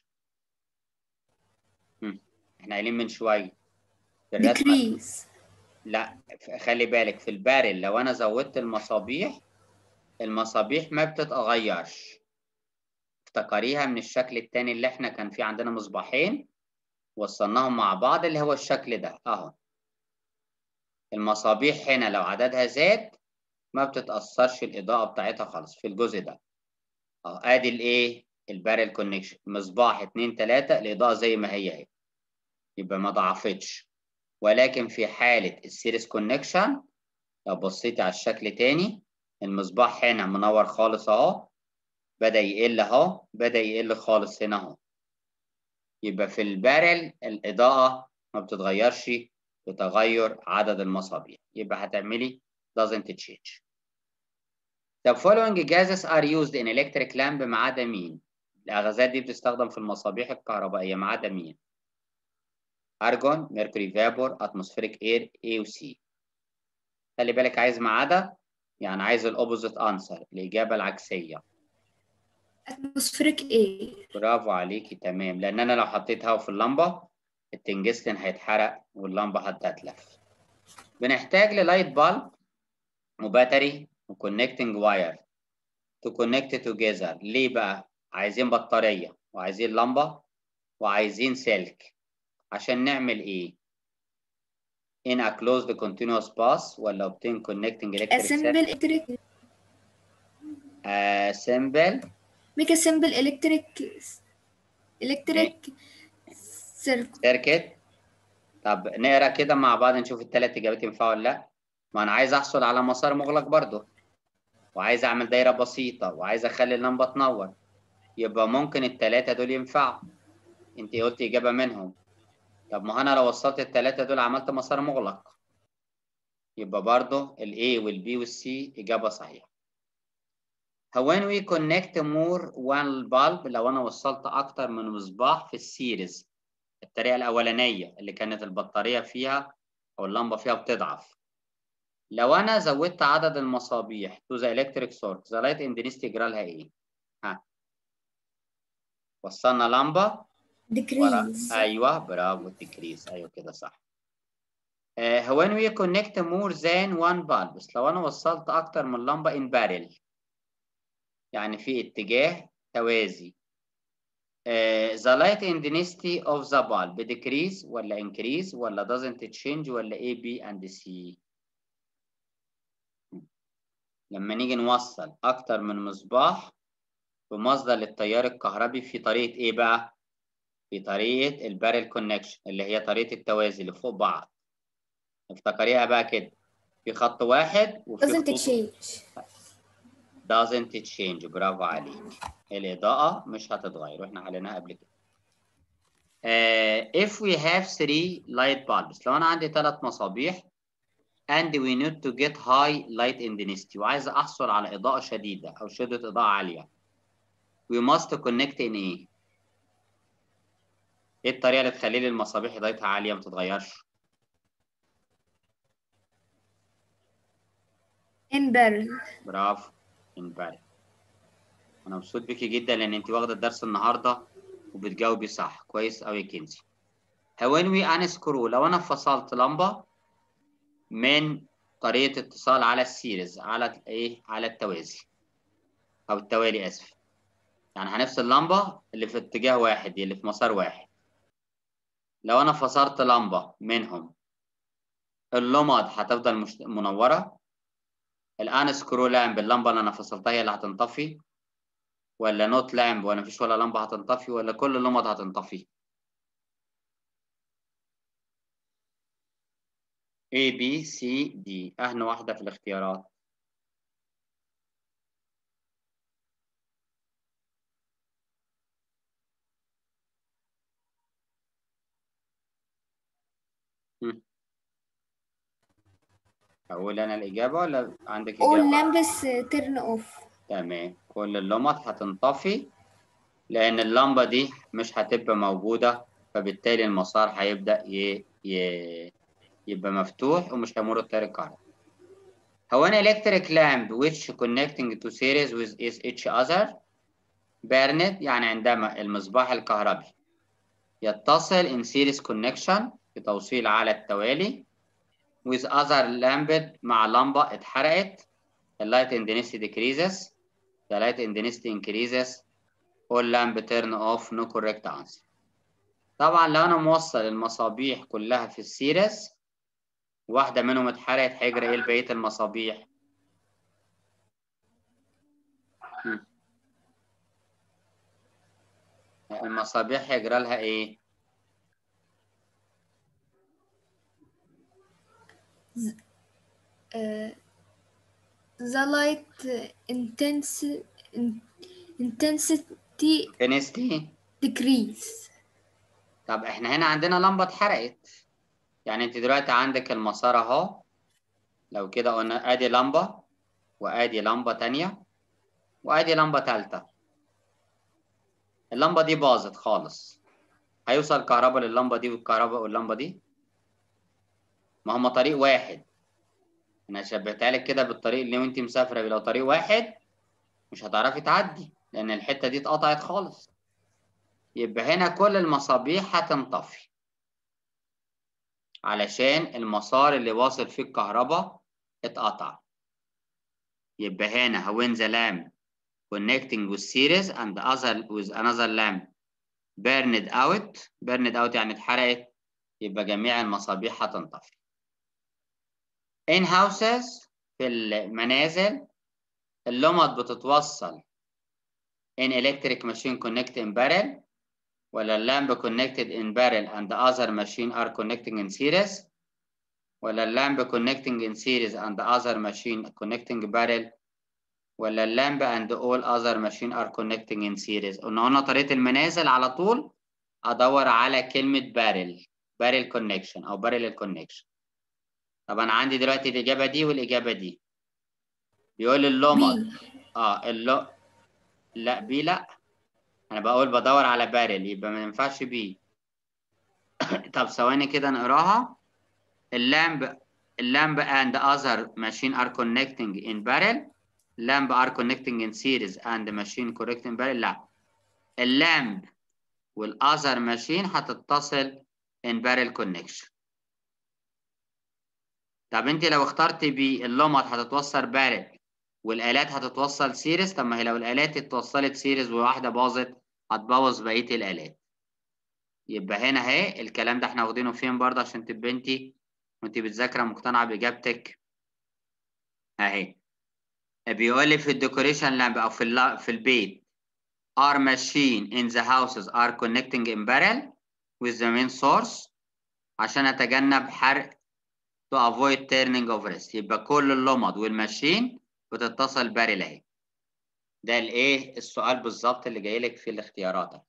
هم. احنا قايلين من شوية في الرسمة Decrease. لا ف- خلي بالك في البارل لو انا زودت المصابيح المصابيح ما بتتغيرش افتكريها من الشكل التاني اللي احنا كان في عندنا مصباحين وصلناهم مع بعض اللي هو الشكل ده اهو المصابيح هنا لو عددها زاد ما بتتأثرش الإضاءة بتاعتها خالص في الجزء ده اهو ادي الايه البارل كونكشن مصباح اتنين تلاتة الإضاءة زي ما هي اهي يبقى ما ضعفتش ولكن في حالة السيريس كونكشن لو بصيتي على الشكل تاني المصباح هنا منور خالص اهو بدأ يقل اهو بدأ يقل خالص هنا اهو يبقى في البارل الإضاءة ما بتتغيرش بتغير عدد المصابيح يبقى هتعملي doesn't change The following gases are used in electric lamp ما عدا مين؟ الأغازات دي بتستخدم في المصابيح الكهربائية ما عدا مين؟ أرجون، ميركوري فابور، أتموسفيريك إير، A و C. خلي بالك عايز ما عدا يعني عايز الأوبوزيت أنسر الإجابة العكسية. Atmospheric air. برافو عليكي تمام لأن أنا لو حطيت هوا في اللمبة التنجستن هيتحرق واللمبة هتتلف. بنحتاج للايت بالب وباتري وكونكتنج واير to connect together ليه بقى؟ عايزين بطارية وعايزين لمبة وعايزين سلك عشان نعمل إيه؟ in a closed continuous path ولا obtain connecting electric A simple circuit electric. assemble Make a simple electric. Electric circuit. circuit طب نقرا كده مع بعض نشوف الثلاث اجابات ينفعوا ولا لا ما انا عايز احصل على مسار مغلق برضه وعايز اعمل دايره بسيطه وعايز اخلي اللمبه تنور يبقى ممكن الثلاثه دول ينفعوا انت قلت اجابه منهم طب ما انا لو وصلت الثلاثه دول عملت مسار مغلق يبقى برضه الاي والبي والسي اجابه صحيحه when we connect more one bulb لو انا وصلت اكتر من مصباح في السيريز الطريقه الاولانيه اللي كانت البطاريه فيها او اللمبه فيها بتضعف لو انا زودت عدد المصابيح to the electric source the light intensity يجرى لها ايه ها وصلنا لمبه ورا Decrease. ايوه برافو decrease ايوه كده صح uh, when we connect more than one bulb بس لو انا وصلت اكتر من لمبه in parallel يعني في اتجاه توازي uh, the light intensity of the bulb decrease ولا increase ولا doesn't change ولا A B and C لما نيجي نوصل أكتر من مصباح بمصدر للتيار الكهربي في طريقة إيه بقى؟ في طريقة البارل كونكشن اللي هي طريقة التوازي اللي فوق بعض افتكريها بقى كده في خط واحد وفي Doesn't خطوط change. doesn't change برافو عليك الإضاءة مش هتتغير واحنا حليناها قبل كده uh, if we have three light bulbs لو أنا عندي ثلاث مصابيح and we need to get high light intensity وعايز أحصل على إضاءة شديدة أو شدة إضاءة عالية we must connect in إيه؟ إيه الطريقة اللي تخلي لي المصابيح إضاءتها عالية ما تتغيرش؟ in barrel برافو امبارح انا مبسوط بيكي جدا لان انت واخده الدرس النهارده وبتجاوبي صح كويس قوي يا كنزي when we unscrew لو انا فصلت لمبه من طريقه اتصال على السيريز على ايه على التوازي او التوالي اسف يعني هنفصل لمبه اللي في اتجاه واحد دي اللي في مسار واحد لو انا فصلت لمبه منهم اللمض هتفضل مش... منوره الان سكرو لامب اللمبه اللي انا فصلتها هي اللي هتنطفي ولا نوت لامب ولا مفيش ولا لمبه هتنطفي ولا كل اللمض هتنطفي A B C D أهنى واحدة في الاختيارات هم. أقول أنا الإجابة ولا عندك all إجابة؟ lamps turn off تمام كل اللمط هتنطفي لأن اللمبة دي مش هتبقى موجودة فبالتالي المسار هيبدأ ي... ي... يبقى مفتوح ومش هيمر التيار الكهربائي. هو an electric lamp which connecting to series with each other burned يعني عندما المصباح الكهربي يتصل in series connection بتوصيل على التوالي with other lamp مع لمبة اتحرقت the light intensity decreases the light intensity increases all lamp turn off no correct answer طبعا لو انا موصل المصابيح كلها في السيريس واحدة منهم اتحرقت هيجري ايه لبقية المصابيح هم. المصابيح هيجرى لها ايه uh, the light intense in- intensity intensity decrease طب احنا هنا عندنا لمبة اتحرقت يعني انت دلوقتي عندك المسار اهو لو كده قلنا ادي لمبة وادي لمبة تانية وادي لمبة تالتة اللمبة دي باظت خالص هيوصل كهرباء للمبة دي والكهرباء واللمبة دي ما هما طريق واحد انا شبهتها لك كده بالطريق اللي وانت مسافرة بيه لو طريق واحد مش هتعرفي تعدي لان الحتة دي اتقطعت خالص يبقى هنا كل المصابيح هتنطفي علشان المسار اللي واصل فيه الكهرباء اتقطع يبقى هنا when the lamp connecting with series and other with another lamp burned out burned out يعني اتحرقت يبقى جميع المصابيح هتنطفي in houses في المنازل اللمض بتتوصل in electric machine connect in barrel ولا اللامب connected in barrel and the other machine are connecting in series ولا اللامب connecting in series and the other machine connecting barrel ولا اللامب and all other machine are connecting in series قلنا قلنا طريقة المنازل على طول أدور على كلمة barrel barrel connection أو barrel connection طب أنا عندي دلوقتي الإجابة دي والإجابة دي بيقول اللمض B اه اللو لا بي لا انا بقول بدور على بارل يبقى ما ينفعش بي طب ثواني كده نقراها اللامب اللامب and other machine are connecting in barrel lamp are connecting in series and machine connecting barrel لا اللامب والاذر ماشين هتتصل in barrel connection طب انت لو اخترت بي اللمط هتتوصل بارل والالات هتتوصل سيريز طب ما هي لو الالات اتوصلت سيريز وواحده باظت هتبوظ بقيه الالات يبقى هنا اهي الكلام ده احنا واخدينه فين برضه عشان تبقى انت وانت بتذاكره مقتنعه باجابتك اهي بيقول لي في الديكوريشن لامب او في الل- في البيت are machine in the houses are connecting in barrel with the main source عشان اتجنب حرق to avoid turning of rest يبقى كل اللمض والماشين بتتصل بارل اهي ده الايه السؤال بالظبط اللي جاي لك في الاختيارات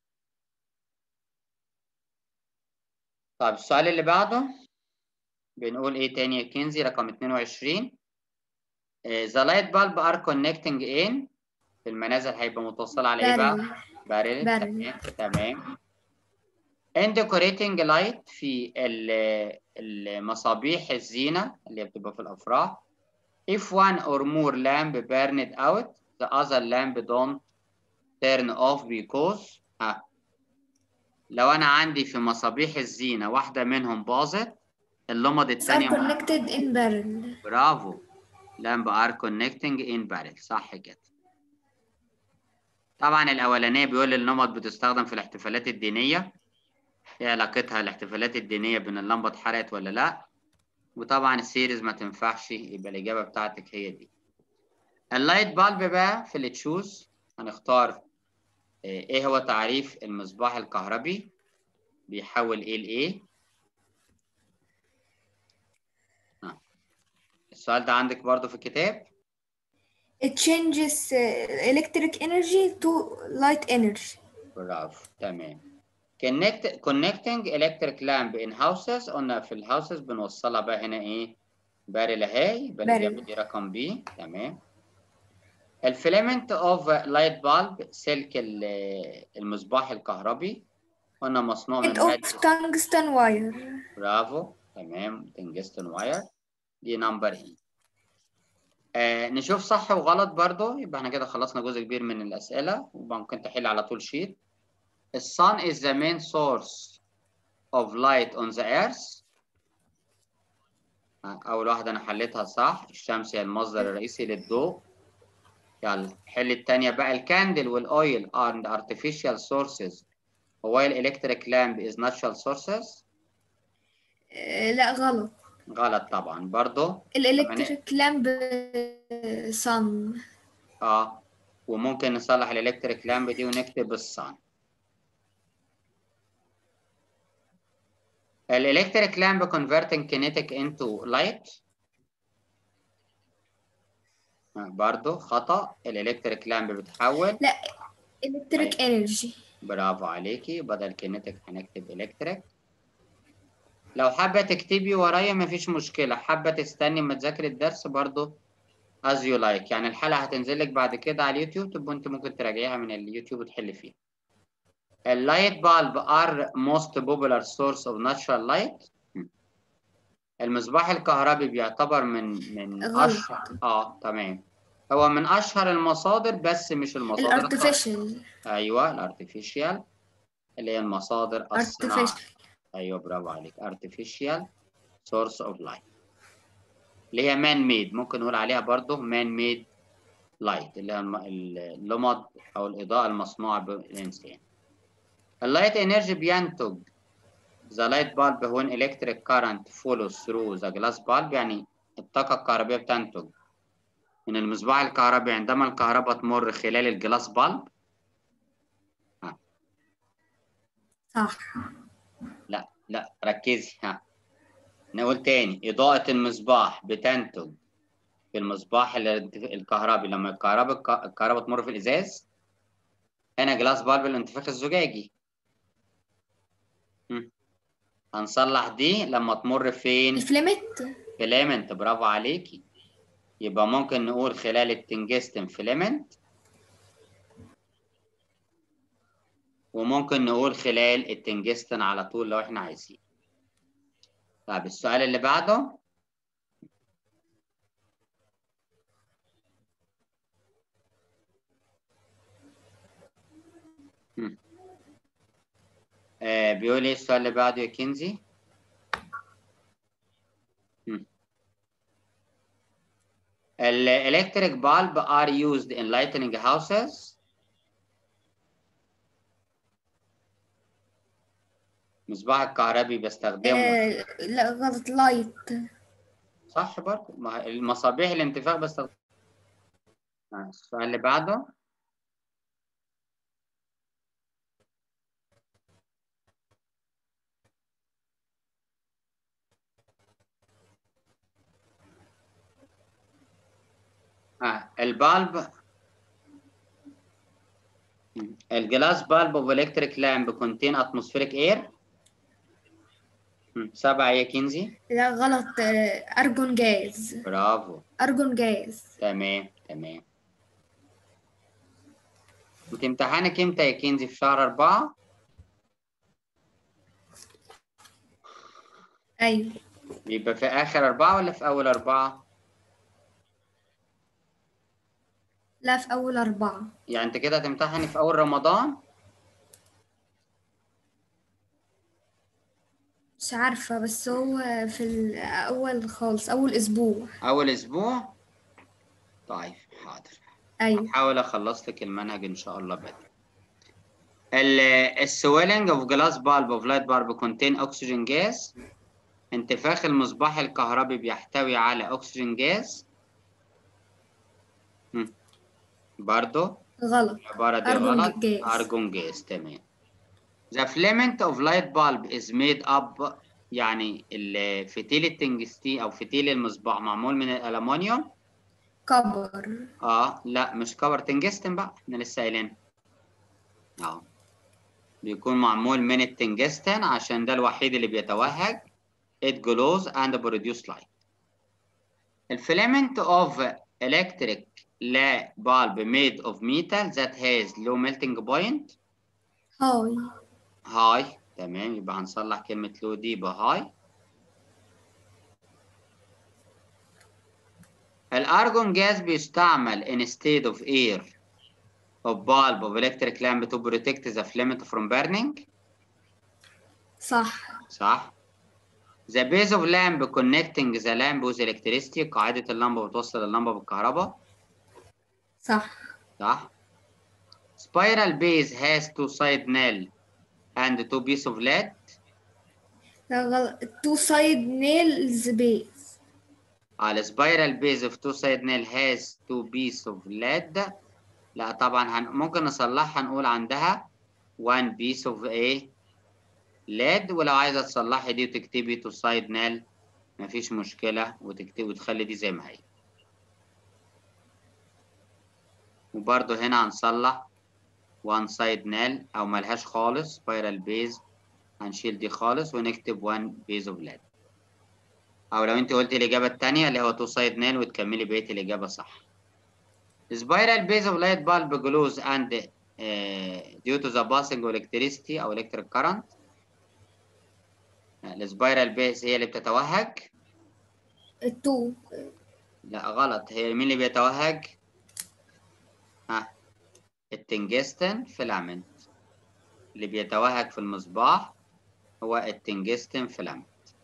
طيب السؤال اللي بعده بنقول ايه تاني يا كنزي رقم 22 ذا لايت بالب ار كونكتنج ان في المنازل هيبقى متوصل على ايه بقى؟ بارل بارل. تمام تمام ان decorating لايت في ال- المصابيح الزينة اللي بتبقى في الأفراح if one or more lamp burned out the other lamp don't turn off because ها لو أنا عندي في مصابيح الزينة واحدة منهم باظت اللمض are التانية connected in barrel برافو لامب ار كونكتنج ان بارل صح كده طبعا الاولانيه بيقول اللمبات بتستخدم في الاحتفالات الدينيه ايه علاقتها الاحتفالات الدينيه بين اللمبه اتحرقت ولا لا وطبعا السيريز ما تنفعش يبقى الاجابه بتاعتك هي دي اللايت بالب بقى في اللي تشوز هنختار ايه هو تعريف المصباح الكهربي بيحول ايه لايه ها. السؤال ده عندك برضو في الكتاب it changes uh, electric energy to light energy برافو تمام connect connecting electric lamp in houses قلنا في الهاوسز بنوصلها بقى هنا ايه بارل اهي يبقى بارل. الاجابه دي رقم بي تمام الفيلامنت اوف لايت بالب سلك ال- المصباح الكهربي قلنا مصنوع من made of مادة tungsten wire برافو تمام تنجستن واير دي نمبر اي آه نشوف صح وغلط برضو يبقى احنا كده خلصنا جزء كبير من الأسئلة وممكن تحل على طول شيت The sun is the main source of light on the earth آه، أول واحدة أنا حليتها صح الشمس هي المصدر الرئيسي للضوء يلا حل التانية بقى الكاندل والأويل are artificial sources while electric lamp is natural sources آه، لا غلط غلط طبعا برضو الالكتريك لامب sun اه وممكن نصلح الالكتريك لامب دي ونكتب الصن الالكتريك لامب converting kinetic into light آه، برضو خطأ الالكتريك لامب بتحول لا electric energy برافو عليكي بدل كينيتك هنكتب الكتريك لو حابة تكتبي ورايا مفيش مشكلة حابة تستني ما تذاكري الدرس برضو as you like يعني الحلقة هتنزل لك بعد كده على اليوتيوب تبقى انت ممكن تراجعيها من اليوتيوب وتحل فيها اللايت بالب are most popular source of natural light المصباح الكهربي بيعتبر من من غلط. اشهر اه تمام هو من اشهر المصادر بس مش المصادر الصح. الارتفيشال ايوه الارتفيشال اللي هي المصادر الصناعية artificial ايوه برافو عليك artificial source of light اللي هي man made ممكن نقول عليها برضو man made light اللي هي الم- اللمض او الاضاءة المصنوعة بالانسان اللايت انرجي بينتج the light bulb when electric current follows through the glass bulb يعني الطاقة الكهربية بتنتج من المصباح الكهربي عندما الكهرباء تمر خلال الجلاس بالب صح لا لا ركزي ها نقول تاني إضاءة المصباح بتنتج في المصباح ال- الكهربي لما الكهرباء الكهرباء تمر في الإزاز هنا جلاس بالب الانتفاخ الزجاجي هم. هنصلح دي لما تمر فين؟ الفلامت فيلامنت برافو عليكي يبقى ممكن نقول خلال التنجستن فيلامنت وممكن نقول خلال التنجستن على طول لو احنا عايزين طيب السؤال اللي بعده هم. آه بيقول ايه السؤال اللي بعده يا كنزي هم. ال electric bulb are used in lighting houses مصباح الكهربي بستخدمه آه لا غلط لايت صح برضه ما المصابيح الانتفاخ بستخدمه آه، السؤال اللي بعده آه البالب الجلاس بالب اوف الكتريك لامب contain atmospheric air مم، سبعة يا كنزي لا غلط آه، أرجون جاز برافو أرجون جاز تمام تمام انت امتحانك امتى يا كنزي في شهر أربعة؟ أيوة يبقى في آخر أربعة ولا في أول أربعة؟ لا في أول أربعة يعني أنت كده هتمتحني في أول رمضان؟ مش عارفة بس هو في الأول خالص أول أسبوع أول أسبوع؟ طيب حاضر أيوة هحاول أخلص لك المنهج إن شاء الله بدري. السويلنج اوف جلاس بالب اوف لايت بالب كونتين أكسجين جاز انتفاخ المصباح الكهربي بيحتوي على أكسجين جاز مم. برضو غلط العبارة دي أرجون غلط جاز. أرجون جاز تمام The filament of light bulb is made up يعني الفتيل التنجستي أو فتيل المصباح معمول من الألمنيوم كبر اه لا مش كفر تنجستن بقى احنا لسه قايلين اه بيكون معمول من التنجستن عشان ده الوحيد اللي بيتوهج it glows and produce light الفيلامنت of electric لا bulb made of metal that has low melting point هاي هاي تمام يبقى هنصلح كلمة لو دي بهاي الأرجون جاز بيستعمل instead of air of bulb of electric lamp to protect the filament from burning صح صح The base of lamp connecting the lamp with electricity قاعدة اللمبة بتوصل اللمبة بالكهرباء صح صح Spiral base has two side nail and two piece of lead لا غلط تو سايد نيلز بيز على spiral base of two side nail has two piece of lead لا طبعا هن... ممكن نصلحها نقول عندها one piece of a lead ولو عايزة تصلحي دي وتكتبي two side nail مفيش مشكلة وتكتبي وتخلي دي زي ما هي وبرضه هنا هنصلح one side nail أو ملهاش خالص spiral base هنشيل دي خالص ونكتب one piece of lead أو لو أنت قلتي الإجابة التانية اللي هو two side nail وتكملي بقية الإجابة صح. Spiral base of light bulb glows and uh, due to the passing of electricity أو electric current. السبايرال بيز هي اللي بتتوهج التو لا غلط هي مين اللي بيتوهج ها التنجستن فيلامنت اللي بيتوهج في المصباح هو التنجستن فيلامنت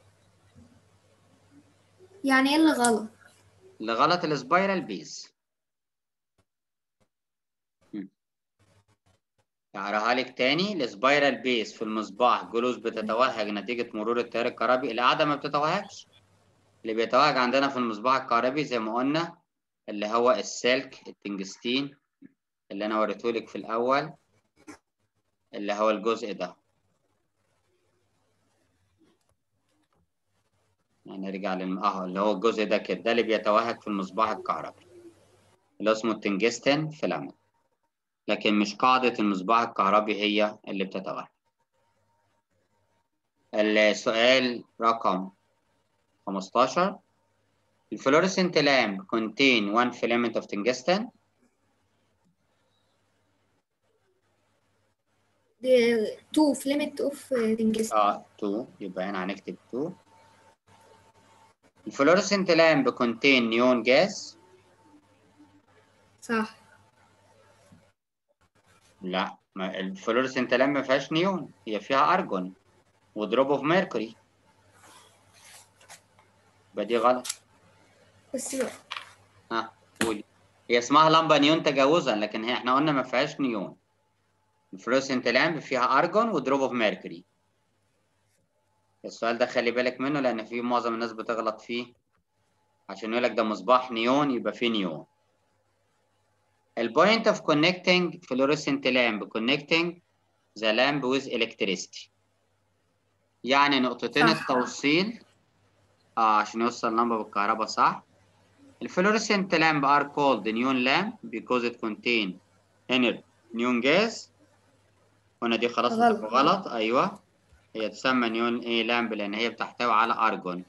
يعني ايه اللي غلط اللي غلط السبايرال بيز اقراها لك تاني السبايرال بيز في المصباح جلوس بتتوهج نتيجة مرور التيار الكهربي القاعدة ما بتتوهجش اللي بيتوهج عندنا في المصباح الكهربي زي ما قلنا اللي هو السلك التنجستين اللي انا وريتهولك في الاول اللي هو الجزء ده يعني نرجع للم... اه اللي هو الجزء ده كده ده اللي بيتوهج في المصباح الكهربي اللي اسمه التنجستن فيلامنت لكن مش قاعدة المصباح الكهربي هي اللي بتتوهج السؤال رقم 15 الفلوريسنت لامب contain one filament of tungsten تو فليمت اوف تنجستن اه 2 يبقى هنا هنكتب 2 الفلوريسنت لامب contain neon gas صح لا ما الفلوريسنت لامب ما فيهاش نيون هي فيها ارجون ودروب اوف ميركوري يبقى دي غلط بس ها قولي هي اسمها لمبه نيون تجاوزا لكن هي احنا قلنا ما فيهاش نيون الفلوريسنت لامب فيها ارجون ودروب اوف ميركوري السؤال ده خلي بالك منه لان في معظم الناس بتغلط فيه عشان يقول لك ده مصباح نيون يبقى فيه نيون البوينت of connecting fluorescent lamp connecting the lamp with electricity يعني نقطتين صح. التوصيل اه عشان يوصل اللمبة بالكهرباء صح الفلوريسنت lamp are called neon lamp because it contain inner neon gas قلنا دي خلاص غلط. هتبقى غلط ايوه هي تسمى نيون ايه لامب لان هي بتحتوي على ارجون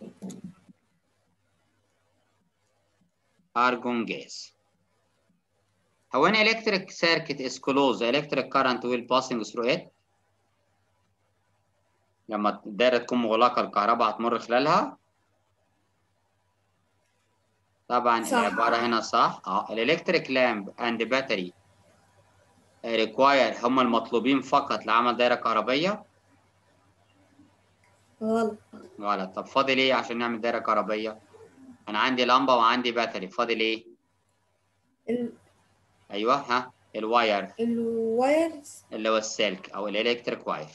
argon gas. When electric circuit is closed, the electric current will passing through it. لما الدايرة تكون مغلقة الكهرباء هتمر خلالها. طبعا صح. العبارة هنا صح. اه الالكتريك لامب اند باتري require هم المطلوبين فقط لعمل دايرة كهربية. غلط غلط. طب فاضل ايه عشان نعمل دايرة كهربية؟ أنا عندي لمبة وعندي باتري، فاضل ايه؟ ال- أيوه ها الواير الوايرز اللي هو السلك او الالكتريك واير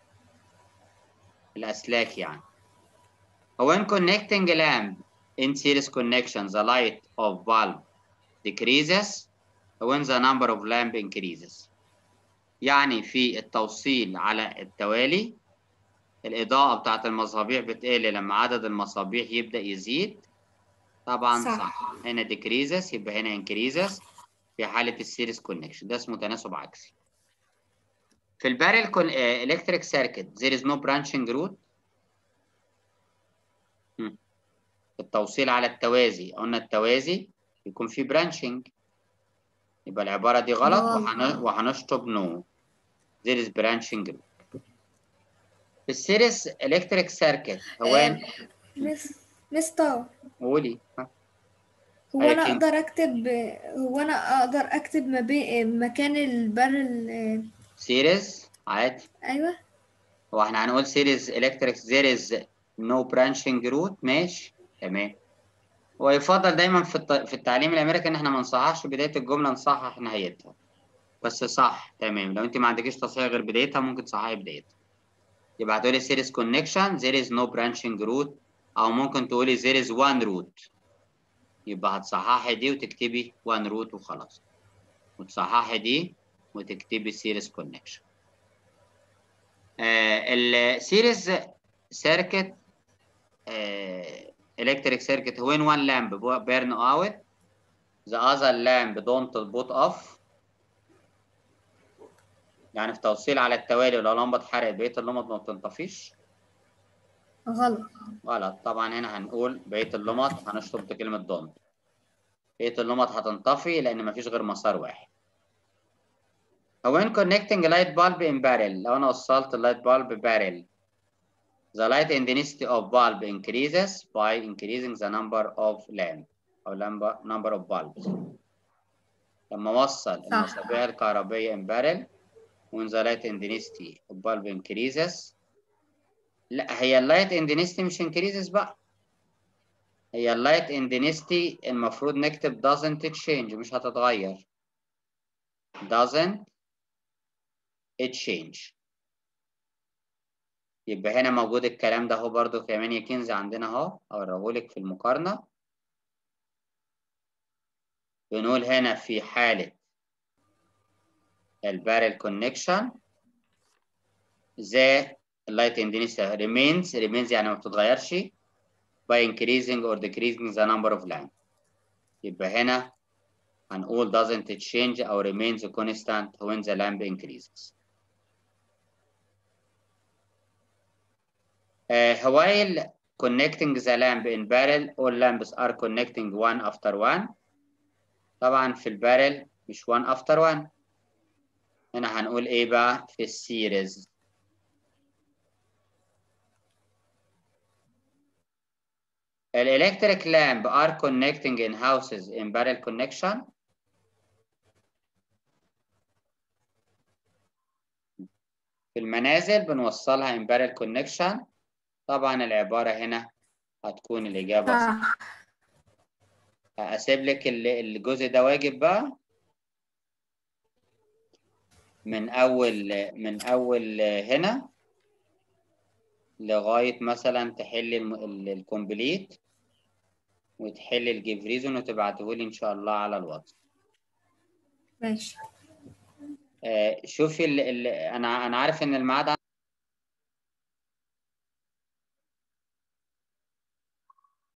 الاسلاك يعني when connecting lamp in series connection the light of bulb decreases when the number of lamp increases يعني في التوصيل على التوالي الإضاءة بتاعت المصابيح بتقل لما عدد المصابيح يبدأ يزيد طبعا صح, صح. صح. هنا decreases يبقى هنا increases في حالة السيريس كونكشن ده اسمه تناسب عكسي في البارل كون الكتريك سيركت there is no branching route هم. التوصيل على التوازي قلنا التوازي يكون في برانشنج يبقى العبارة دي غلط غلط. وهن- وهنشطب نو there is branching route في السيريس الكتريك سيركت هو مس مستر قولي ها. هو أي انا كلمة. اقدر اكتب هو انا اقدر اكتب ما بين مكان البرل سيريز عادي ايوه هو احنا هنقول سيريز الكتريك there is no branching route ماشي تمام ويفضل دايما في الت... في التعليم الامريكي ان احنا ما نصححش بدايه الجمله نصحح نهايتها بس صح تمام لو انت ما عندكيش تصحيح غير بدايتها ممكن تصححي بدايتها يبقى هتقولي سيريز كونكشن there is no branching route او ممكن تقولي there is one route يبقى هتصححي دي وتكتبي one route وخلاص وتصححي دي وتكتبي سيريز كونكشن السيريز سيركت electric circuit when one lamp burn out the other lamp don't put off يعني في توصيل على التوالي لو لمبة اتحرقت بقية اللمبة ما بتنطفيش غلط غلط طبعا هنا هنقول بقية اللمبة هنشطب بكلمة don't بقية اللمبة هتنطفي لأن مفيش غير مسار واحد when connecting light bulb in barrel لو أنا وصلت اللايت bulb barrel The light intensity of bulb increases by increasing the number of lamp أو number number of bulbs. لما أوصل صح. المصابيح الكهربية in barrel when the light intensity of bulb increases لا هي اللايت intensity مش increases بقى هي اللايت intensity المفروض نكتب doesn't change مش هتتغير doesn't change يبقى هنا موجود الكلام ده اهو برضو كمان يا كنز عندنا اهو اوريهولك في المقارنة بنقول هنا في حالة البارل كونكشن the light intensity remains remains يعني ما بتتغيرش by increasing or decreasing the number of lamp يبقى هنا هنقول doesn't change أو remains constant when the lamp increases Uh, while connecting the lamp in barrel, all lamps are connecting one after one. طبعا في البارل مش one after one. هنا هنقول ايه بقى في السيريز. electric lamp are connecting in houses in barrel connection. في المنازل بنوصلها in barrel connection. طبعا العبارة هنا هتكون الإجابة صح. أسيب لك ال- الجزء ده واجب بقى من أول من أول هنا لغاية مثلا تحل الم- ال- الكومبليت وتحل الجيف ريزون وتبعته لي إن شاء الله على الواتس. ماشي آه، شوفي ال ال أنا أنا عارف إن الميعاد